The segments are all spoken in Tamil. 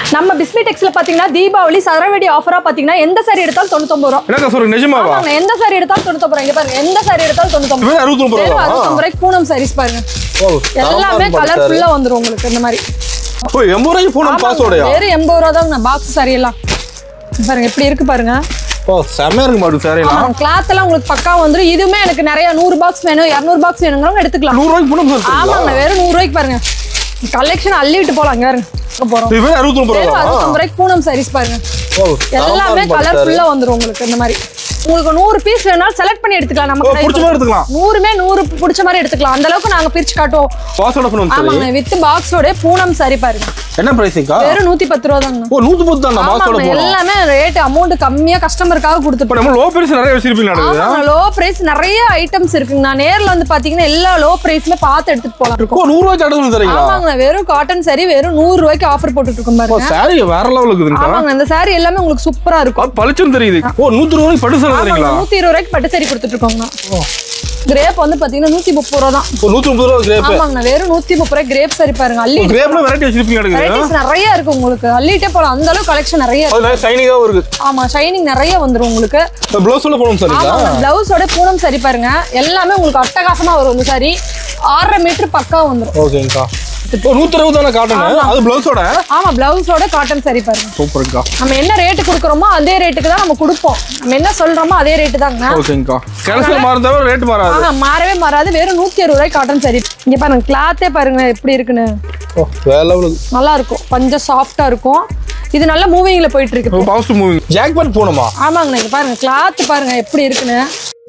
நம்ம பிஸ்மி டெக்ஸ்ல பாத்தீங்கன்னா தீபாவளி சரவெடி ஆஃபரா பாத்தீங்கன்னா எந்த சாரி எடுத்தாலும் தொண்ணூத்தொம்பது ரூபா என்னக்கா சொல்றீங்க நிஜமாவா ஆமாங்க எந்த சாரி எடுத்தாலும் தொண்ணூத்தொம்பது ரூபா இங்க பாருங்க எந்த சாரி எடுத்தாலும் தொண்ணூத்தொம்பது வெறும் அறுபத்தி வெறும் ரூபா அறுபத்தொம்பது ரூபாய்க்கு பூனம் சாரீஸ் பாருங்க ஓ எல்லாமே கலர் ஃபுல்லா வந்துரும் உங்களுக்கு இந்த மாதிரி ஓ எண்பது ரூபாய்க்கு போன பாஸோடயா வெறும் எண்பது ரூபா தான் பாக்ஸ் சாரி எல்லாம் பாருங்க எப்படி இருக்கு பாருங்க ஓ செம்மையா இருக்கு மாட்டு சாரிலாம் கிளாத் எல்லாம் உங்களுக்கு பக்கா வந்துரும் இதுவுமே எனக்கு நிறைய நூறு பாக்ஸ் வேணும் இரநூறு பாக்ஸ் வேணுங்கிறவங்க எடுத்துக்கலாம் நூறு ரூபாய்க்கு போன பாஸ் ஆமாங்க வெறும் நூறு ரூபாய்க்கு பாருங்க கலெக்ஷன் அள்ளி விட்டு போலாம் இங்க பாருங்க இங்க போறோம் இது வெறும் அறுபத்தி வெறும் ரூபா அறுபத்தொம்பது ரூபாய்க்கு பூனம் சாரீஸ் பாருங்க ஓ எல்லாமே கலர் ஃபுல்லா வந்துரும் உங்களுக்கு இந்த மாதிரி உங்களுக்கு நூறு பீஸ் வேணாலும் செலக்ட் பண்ணி எடுத்துக்கலாம் நம்ம ஓ கடையில. பிடிச்ச மாதிரி எடுத்துக்கலாம் நூறுமே நூறு பிடிச்ச மாதிரி எடுத்துக்கலாம் அந்த அளவுக்கு நாங்க பிரிச்சு காட்டுவோம் பாஸோட போன சரி ஆமாங்க வித் பாக்ஸோட பூனம் சாரி பாருங்க என்ன பிரைஸிங்கா வெறும் நூத்தி பத்து ரூபா தாங்க ஓ நூத்தி பத்து தான் பாஸோட ஆமாங்க போனோம் எல்லாமே ரேட் அமௌண்ட் கம்மியா கஸ்டமருக்காக இப்போ கொடுத்துட்டு நம்ம லோ பிரைஸ் நிறைய வச்சிருப்பீங்க நடக்குது ஆமாங்க லோ பிரைஸ் நிறைய ஐட்டம்ஸ் இருக்குங்க நான் நேர்ல வந்து பாத்தீங்கன்னா எல்லா லோ பிரைஸ்மே பார்த்து எடுத்துட்டு போலாம் இருக்கும் ஓ நூறு ரூபாய்க்கு அடுத்து தரீங்களா ஆமாங்க வெறும் காட்டன் சாரி வெறும் நூறு ரூபாய்க்கு ஆஃபர் போட்டுட்டு இருக்கோம் ஓ பாருங்க சாரி வேற லெவலுக்கு இருக்குதுங்கக்கா ஆமாங்க இந்த சாரி எல்லாமே உங்களுக்கு சூப்பரா இருக்கும் அது பளிச்சுன்னு தெரியுது ஓ நூத்தி ரூபாய்க்கு பட்டு சேலை தரீங்களா நூத்தி இருபது ரூபாய்க்கு பட்டு சாரி கொடுத்துட்டு இருக்கோங்க கிரேப் வந்து பாத்தீங்கன்னா நூத்தி முப்பது ரூபா தான் ஓ நூத்தி முப்பது ரூபா கிரேப் ஆமாங்க வெறும் நூத்தி முப்பது ரூபாய் கிரேப் சாரி பாருங்க அள்ளி கிரேப்ல வெரைட்டி வச்சிருப்பீங்க நடக்குது வெரைட்டிஸ் நிறைய இருக்கு உங்களுக்கு அள்ளிட்டே போலாம் அந்த அளவுக்கு கலெக்ஷன் நிறைய இருக்கு அது நிறைய ஷைனிங்காகவும் இருக்கு ஆமா ஷைனிங் நிறைய வந்துரும் உங்களுக்கு இப்போ ப்ளவுஸில் போகணும் சரிங்களா ஆமாங்க பிளவுஸோட பூனம் சாரி பாருங்க எல்லாமே உங்களுக்கு அட்டகாசமா வரும் இந்த சாரி ஆறரை மீட்டர் பக்கா வந்துரும் ஓகேங்கக்கா இப்போ நூத்தி அறுபது தானே காட்டணும் அது ப்ளவுஸோட ஆமா பிளவுஸோட காட்டன் சாரி பாருங்க சூப்பருங்கக்கா நம்ம என்ன ரேட்டு கொடுக்குறோமோ அதே ரேட்டுக்கு தான் நம்ம கொடுப்போம் நம்ம என்ன சொல்றோமோ அதே ரேட்டு தாங்க ஓகேங்கக்கா கடைசியில் மாறும் தவிர ரேட் மாறாது ஆஹா மாறவே மாறாது வெறும் நூத்தி அறுபது ரூபாய் காட்டன் சாரி இங்க பாருங்க கிளாத்தே பாருங்க எப்படி இருக்குன்னு ஓ வேற லெவலுக்கு நல்லா இருக்கும் கொஞ்சம் சாஃப்டா இருக்கும் இது நல்ல மூவிங்ல போயிட்டு இருக்கு பாசிட்டிவ் மூவிங் ஜாக்பாட் போகணுமா ஆமாங்கண்ணா இங்க பாருங்க கிளாத் பாருங்க எப்படி இருக்குன்னு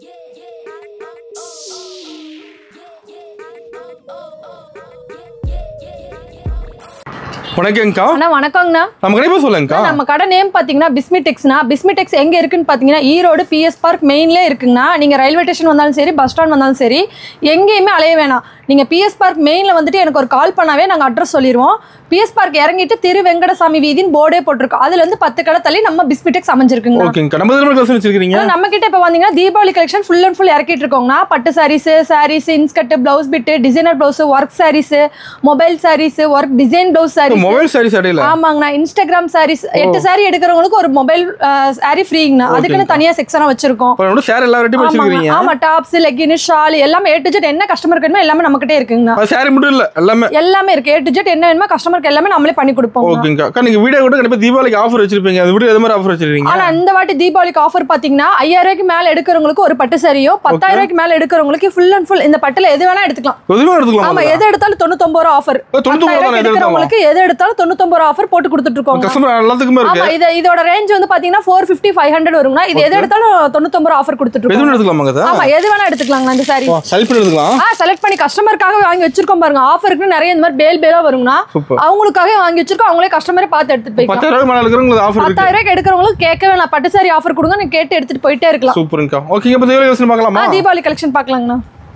வணக்கங்கக்கா அண்ணா வணக்கங்கண்ணா நம்ம கண்டிப்பாக சொல்லுங்கக்கா நம்ம கடை நேம் பாத்தீங்கன்னா பிஸ்மிடெக்ஸ்னா பிஸ்மிடெக்ஸ் எங்க இருக்குன்னு பாத்தீங்கன்னா ஈரோடு பிஎஸ் பார்க் மெயின்ல இருக்குங்கண்ணா நீங்க ரயில்வே ஸ்டேஷன் வந்தாலும் சரி பஸ் ஸ்டாண்ட் வந்தாலும் சரி எங்கேயுமே அலைய வேணாம் நீங்க பிஎஸ் பார்க் மெயின்ல வந்துட்டு எனக்கு ஒரு கால் பண்ணாவே நாங்க அட்ரஸ் சொல்லிடுவோம் பிஎஸ் பார்க் இறங்கிட்டு திரு வெங்கடசாமி வீதின்னு போர்டே போட்டிருக்கோம் அதுல இருந்து பத்து கடை தள்ளி நம்ம பிஸ்மிடெக்ஸ் அமைஞ்சிருக்குங்க ஓகேங்கக்கா நம்ம எதுவும் கிளாஸ் வச்சிருக்கீங்க நம்ம கிட்ட இப்போ வந்தீங்கன்னா Deepavali collection full and full இறக்கிட்டு இருக்கோங்கண்ணா பட்டு saris saris inskirt blouse bit designer blouse work saris mobile saris work design blouse saris mobile saris அடையில ஆமாங்கண்ணா இன்ஸ்டாகிராம் சாரீஸ் எட்டு சாரி எடுக்கிறவங்களுக்கு ஒரு மொபைல் சாரி ஃப்ரீங்கண்ணா அதுக்குன்னு தனியா செக்ஷனா வச்சிருக்கோம் இப்போ ஷேர் எல்லா ரெட்டி ஆமாங்க. வச்சிருக்கீங்க ஆமா டாப்ஸ் லெகின் ஷால் எல்லாமே ஏ டு ஜெட் என்ன கஸ்டமருக்கு வேணுமோ எல்லாமே நம்ம கிட்டே இருக்குங்கண்ணா அது சாரி மட்டும் இல்ல எல்லாமே எல்லாமே இருக்கு ஏ டு ஜெட் என்ன வேணுமோ கஸ்டமருக்கு எல்லாமே நம்மளே பண்ணி கொடுப்போம் ஓகேங்கக்கா அக்கா நீங்க வீடியோ கூட கண்டிப்பா தீபாவளிக்கு ஆஃபர் வச்சிருப்பீங்க அது வீடியோ எது மாதிரி ஆஃபர் வச்சிருக்கீங்க ஆனா இந்த வாட்டி தீபாவளிக்கு ஆஃபர் பாத்தீங்கன்னா ஐயாயிரம் ரூபாய்க்கு மேல எடுக்கிறவங்களுக்கு ஒரு பட்டு சாரியும் பத்தாயிரம் ரூபாய்க்கு மேல எடுக்கிறவங்களுக்கு ஃபுல் அண்ட் ஃபுல் இந்த பட்டுல எது வேணா எடுத்துக்கலாம் எதுவுமே எடுத்துக்கலாம் ஆமா எது எடுத்தாலும் தொண்ணூத்தொன்பது ரூபா ஆஃபர் ஓ, 99 ரூபா தானே, எது எடுக்கிறவங்களுக்கு எது எடுத்தாலும் தொண்ணூத்தொன்பது ரூபா ஆஃபர் போட்டு கொடுத்துட்டு இருக்கோம் கஸ்டமர் எல்லாத்துக்குமே இருக்கு ஆமா இது இதோட ரேஞ்ச் வந்து பாத்தீங்கன்னா ஃபோர் ஃபிஃப்டி ஃபைவ் ஹண்ட்ரட் வருங்கண்ணா இது எது எடுத்தாலும் தொண்ணூத்தொம்பது ரூபா ஆஃபர் கொடுத்துட்டு எதுவும் இருக்கோம் எடுத்துக்கலாமாங்க சார் ஆமா எது வேணா எடுத்துக்கலாங்கண்ணா இந்த சாரி செல்ஃபி எடுத்துக்கலாம் ஆ செலக்ட் பண்ணி கஸ்டமருக்காக வாங்கி வச்சிருக்கோம் பாருங்க ஆஃபருக்கு நிறைய இந்த மாதிரி பேல் பேலா வருங்கண்ணா சூப்பர் அவங்களுக்காக வாங்கி வச்சிருக்கோம் அவங்களே கஸ்டமரே பார்த்து எடுத்துட்டு போய்க்கலாம் பத்தாயிரம் ரூபாய் மேல இருக்கிறவங்களுக்கு ஆஃபர் இருக்கு பத்தாயிரம் ரூபாய்க்கு எடுக்கிறவங்களுக்கு கேட்கவே நான் பட்டு சாரி ஆஃபர் கொடுங்க நீங்க கேட்டு எடுத்துட்டு போயிட்டே இருக்கலாம் சூப்பருங்கக்கா ஓகே இப்போ தீபாவளி யோசனை பார்க்கலாமா ஆ, தீபாவளி கலெக்ஷன் பார்க்கலாங்கண்ணா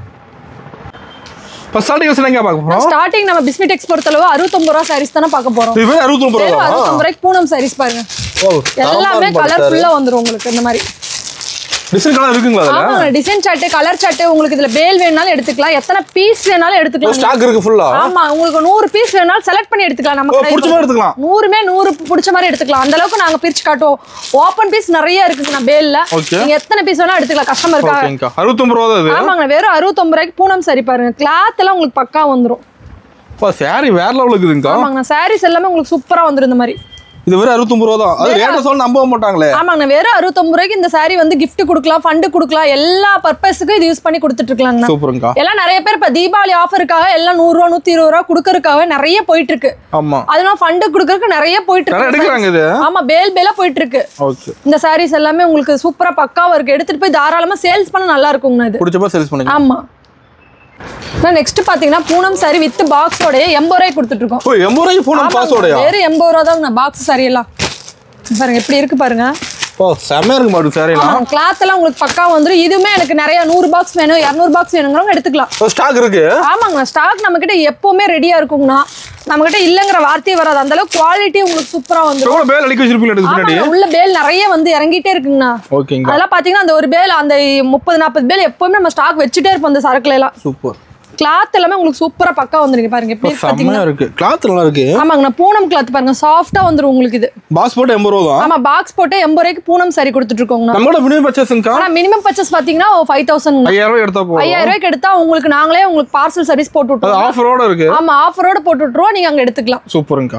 ஃபர்ஸ்ட் ஸ்டார்டிங் யோசனை எங்க பார்க்க போறோம் ஸ்டார்டிங் நம்ம பிஸ்மிடெக்ஸ் பொறுத்தளவு அறுபத்தொம்பது ரூபா சாரீஸ் தானே பார்க்க போறோம் இது வெறும் அறுபத்தி ஒன்பது வெறும் ரூபா அறுபத்தொம்பது ரூபாய்க்கு பூனம் சாரீஸ் பாருங்க ஓ எல்லாமே கலர் ஃபுல்லா வந்துரும் உங்களுக்கு இந்த மாதிரி டிசைன் கலர் இருக்குங்களா அதுல ஆமாங்க டிசைன் சார்ட் கலர் சார்ட் உங்களுக்கு இதுல பேல் வேணாலும் எடுத்துக்கலாம் எத்தனை பீஸ் வேணாலும் எடுத்துக்கலாம் நீங்க. ஸ்டாக் இருக்கு ஃபுல்லா ஆமா உங்களுக்கு நூறு பீஸ் வேணாலும் செலக்ட் பண்ணி எடுத்துக்கலாம் நம்ம ஓ கடையில. பிடிச்ச மாதிரி எடுத்துக்கலாம் நூறுமே நூறு பிடிச்ச மாதிரி எடுத்துக்கலாம் அந்த அளவுக்கு நாங்க பிரிச்சு காட்டுவோம் ஓப்பன் பீஸ் நிறைய இருக்குங்க பேல்ல Okay. நீங்க எத்தனை பீஸ் வேணா எடுத்துக்கலாம் கஸ்டமருக்காக ஓகேங்கக்கா அறுபத்தொம்பது ரூபா தான் இது ஆமாங்க வெறும் அறுபத்தொம்பது ரூபாய்க்கு பூனம் சரி பாருங்க கிளாத் எல்லாம் உங்களுக்கு பக்கா வந்துரும் அப்பா சாரி வேற லெவலுக்கு இருக்குதுங்கக்கா ஆமாங்க சாரீஸ் எல்லாமே உங்களுக்கு சூப்பரா வந்துரும் இந்த மாதிரி இது வெறும் அறுபத்தொம்பது ரூபா தான் அது ரேட்டை சொல்ல நம்ப மாட்டாங்களே ஆமாங்க வெறும் அறுபத்தொம்பது ரூபாய்க்கு இந்த saree வந்து gift கொடுக்கலாம் ஃபண்டு கொடுக்கலாம் எல்லா பர்பஸுக்கும் இது யூஸ் பண்ணி கொடுத்துட்டு இருக்கலாங்கண்ணா சூப்பருங்கக்கா எல்லாம் நிறைய பேர் இப்ப தீபாவளி ஆஃபருக்காக எல்லாம் நூறுரூவா நூத்தி இருபது ரூபா கொடுக்கறதுக்காக நிறைய போயிட்டு இருக்கு ஆமா அதெல்லாம் ஃபண்டு கொடுக்கறதுக்கு நிறைய போயிட்டு நிறைய இருக்கு எடுக்கிறாங்க இது ஆமா பேல் பேலா போயிட்டு இருக்கு ஓகே இந்த சாரீஸ் எல்லாமே உங்களுக்கு சூப்பரா பக்காவா இருக்கு எடுத்துட்டு போய் தாராளமா சேல்ஸ் பண்ண நல்லா இருக்குங்கண்ணா இது பிடிச்ச மாதிரி சேல்ஸ் பண்ணுங்க ஆமா நெக்ஸ்ட் பாத்தீங்கன்னா பூனம் சாரி வித் பாக்ஸோட எண்பது ரூபாய் கொடுத்துட்டு இருக்கோம் ஓ எண்பது ரூபாய்க்கு ஃபோன் ஆமாங்க, பாஸோடயா வெறும் எண்பது ரூபா தான் பாக்ஸ் சாரி எல்லாம் பாருங்க எப்படி இருக்கு பாருங்க ஓ செம்மையா இருக்கு மாட்டு சாரிலாம் கிளாத் எல்லாம் உங்களுக்கு பக்கா வந்துரும் இதுவுமே எனக்கு நிறைய நூறு பாக்ஸ் வேணும் இரநூறு பாக்ஸ் வேணுங்கிறவங்க எடுத்துக்கலாம் ஸ்டாக் இருக்கு ஆமாங்கண்ணா ஸ்டாக் நம்ம கிட்ட எப்பவுமே ரெடியா இருக்குங்கண்ணா நம்ம கிட்ட இல்லங்கிற வார்த்தையே வராது அந்த அளவுக்கு குவாலிட்டி உங்களுக்கு சூப்பரா வந்துரும் எவ்வளவு பேர் அடிக்க வச்சிருப்பீங்க எடுத்து பின்னாடி ஆமாங்க, உள்ள பேல் நிறைய வந்து இறங்கிட்டே இருக்குங்கண்ணா ஓகேங்க அதெல்லாம் பாத்தீங்கன்னா அந்த ஒரு பேல் அந்த முப்பது நாற்பது பேல் எப்பவுமே நம்ம ஸ்டாக் வச்சுட்டே இருப்போம் அந்த சரக்குல எல்லாம் சூப்பர் கிளாத் எல்லாமே உங்களுக்கு சூப்பரா பக்கா வந்துருங்க பாருங்க எப்படி இருக்கு பாத்தீங்கன்னா செம்மையா இருக்கு கிளாத் நல்லா இருக்கு ஆமாங்கண்ணா பூனம் கிளாத் பாருங்க சாஃப்டா வந்துரும் உங்களுக்கு இது பாஸ் போட்டு எண்பது ரூபா தான் ஆமா பாக்ஸ் போட்டு எண்பது ரூபாய்க்கு பூனம் சாரி கொடுத்துட்டு இருக்கோங்கண்ணா நம்மளோட மினிமம் பர்ச்சேஸ்ங்கா ஆனா மினிமம் பர்ச்சேஸ் பாத்தீங்கன்னா ஃபைவ் தௌசண்ட் ஐயாயிரம் ரூபாய் எடுத்தா போதும் ஐயாயிரம் ரூபாய்க்கு எடுத்தா உங்களுக்கு நாங்களே உங்களுக்கு பார்சல் சர்வீஸ் போட்டு அது விட்டுருவோம் ஆஃபரோட இருக்கு ஆமா ஆஃபரோட போட்டு விட்டுருவோம் நீங்க அங்க எடுத்துக்கலாம் சூப்பருங்கக்கா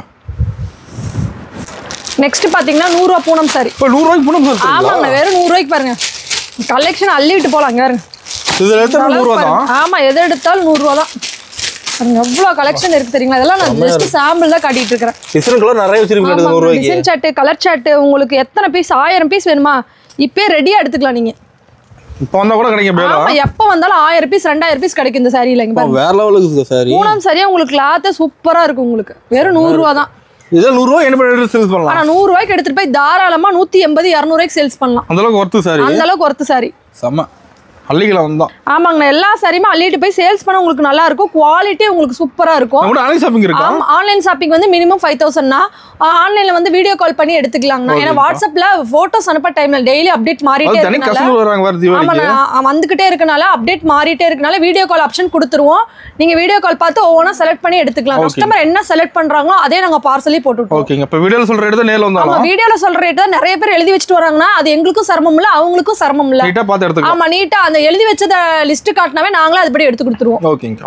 நெக்ஸ்ட் பாத்தீங்கன்னா நூறு ரூபா பூனம் சாரி இப்போ நூறுரூவாய்க்கு பூனம் சார் ஆமாங்கண்ணா வெறும் நூறு ரூபாய்க்கு பாருங்க கலெக்ஷன் அள்ளிட்டு போலாம் இங்க பாருங்க இதில் எடுத்தா நூறுரூவா தான் பாருங்க. ஆமா எது எடுத்தாலும் நூறு ரூபா தான் பாருங்க எவ்வளவு கலெக்ஷன் இருக்கு தெரியுங்களா இதெல்லாம் நான் ஜஸ்ட் சாம்பிள் தான் காட்டிட்டு இருக்கிறேன் டிசைன் கலர் நிறைய வச்சிருக்கீங்க நூறுரூவாய்க்கு டிசைன் சாட்டு கலர் சாட்டு உங்களுக்கு எத்தனை பீஸ் ஆயிரம் பீஸ் வேணுமா இப்பயே ரெடியா எடுத்துக்கலாம் நீங்க இப்போ வந்தா கூட கிடைக்கும் பேலா ஆமா எப்ப வந்தாலும் ஆயிரம் பீஸ் ரெண்டாயிரம் பீஸ் கிடைக்கும் இந்த சாரியில இங்க பாருங்க வேற லெவலுக்கு இருக்குது சாரி பூனம் சரியா உங்களுக்கு கிளாத்தே சூப்பரா இருக்கும் உங்களுக்கு வெறும் நூறு ரூபா தான் இதில் நூறுரூவா என்ன பண்ணி சேல்ஸ் பண்ணலாம் ஆனா நூறு ரூபாய்க்கு எடுத்துட்டு போய் தாராளமா நூத்தி எண்பது இரநூறுவாய்க்கு சேல்ஸ் பண்ணலாம் அந்த அளவுக்கு ஒர்த்து சாரி அந்த அளவுக்கு ஒர்த்து சாரி செம்ம அள்ளிக்கலாம் வந்தான் ஆமாங்கண்ணா எல்லா சாரியுமே அள்ளிட்டு போய் சேல்ஸ் பண்ண உங்களுக்கு நல்லா இருக்கும் குவாலிட்டி உங்களுக்கு சூப்பரா இருக்கும் நம்ம கூட ஆன்லைன் ஷாப்பிங் இருக்கா ஆமா ஆன்லைன் ஷாப்பிங் வந்து மினிமம் ஃபைவ் தௌசண்ட்னா ஆன்லைன்ல வந்து வீடியோ கால் பண்ணி எடுத்துக்கலாங்கண்ணா ஏன்னா வாட்ஸ்அப்ல போட்டோஸ் அனுப்ப டைம்ல டெய்லி அப்டேட் மாறிட்டே அது தனி இருக்கனால கஸ்டமர் வராங்க வேறு ஆமா தீபாவளிக்கு நான் வந்துகிட்டே இருக்கனால அப்டேட் மாறிட்டே இருக்கனால வீடியோ கால் ஆப்ஷன் கொடுத்துருவோம் நீங்க வீடியோ கால் பார்த்து ஒவ்வொன்றா செலக்ட் பண்ணி எடுத்துக்கலாம் Okay. கஸ்டமர் என்ன செலக்ட் பண்றாங்களோ அதே நாங்க பார்சலி போட்டு விட்டுருவோம் ஓகேங்க இப்போ வீடியோவில் சொல்கிற இடத்துல நேரில் ஆமா வந்தாலும் வீடியோல சொல்ற ரேட் தான் நிறைய பேர் எழுதி வச்சுட்டு வராங்கன்னா அது எங்களுக்கும் சிரமம் இல்ல அவங்களுக்கும் சிரமம் இல்ல நீட்டாக பார்த்து எடுத்துக்கலாம் ஆமா நீட்டா அந்த எழுதி வச்சத லிஸ்ட் காட்டினாவே நாங்களே அதுபடி எடுத்து கொடுத்துருவோம் ஓகேங்கக்கா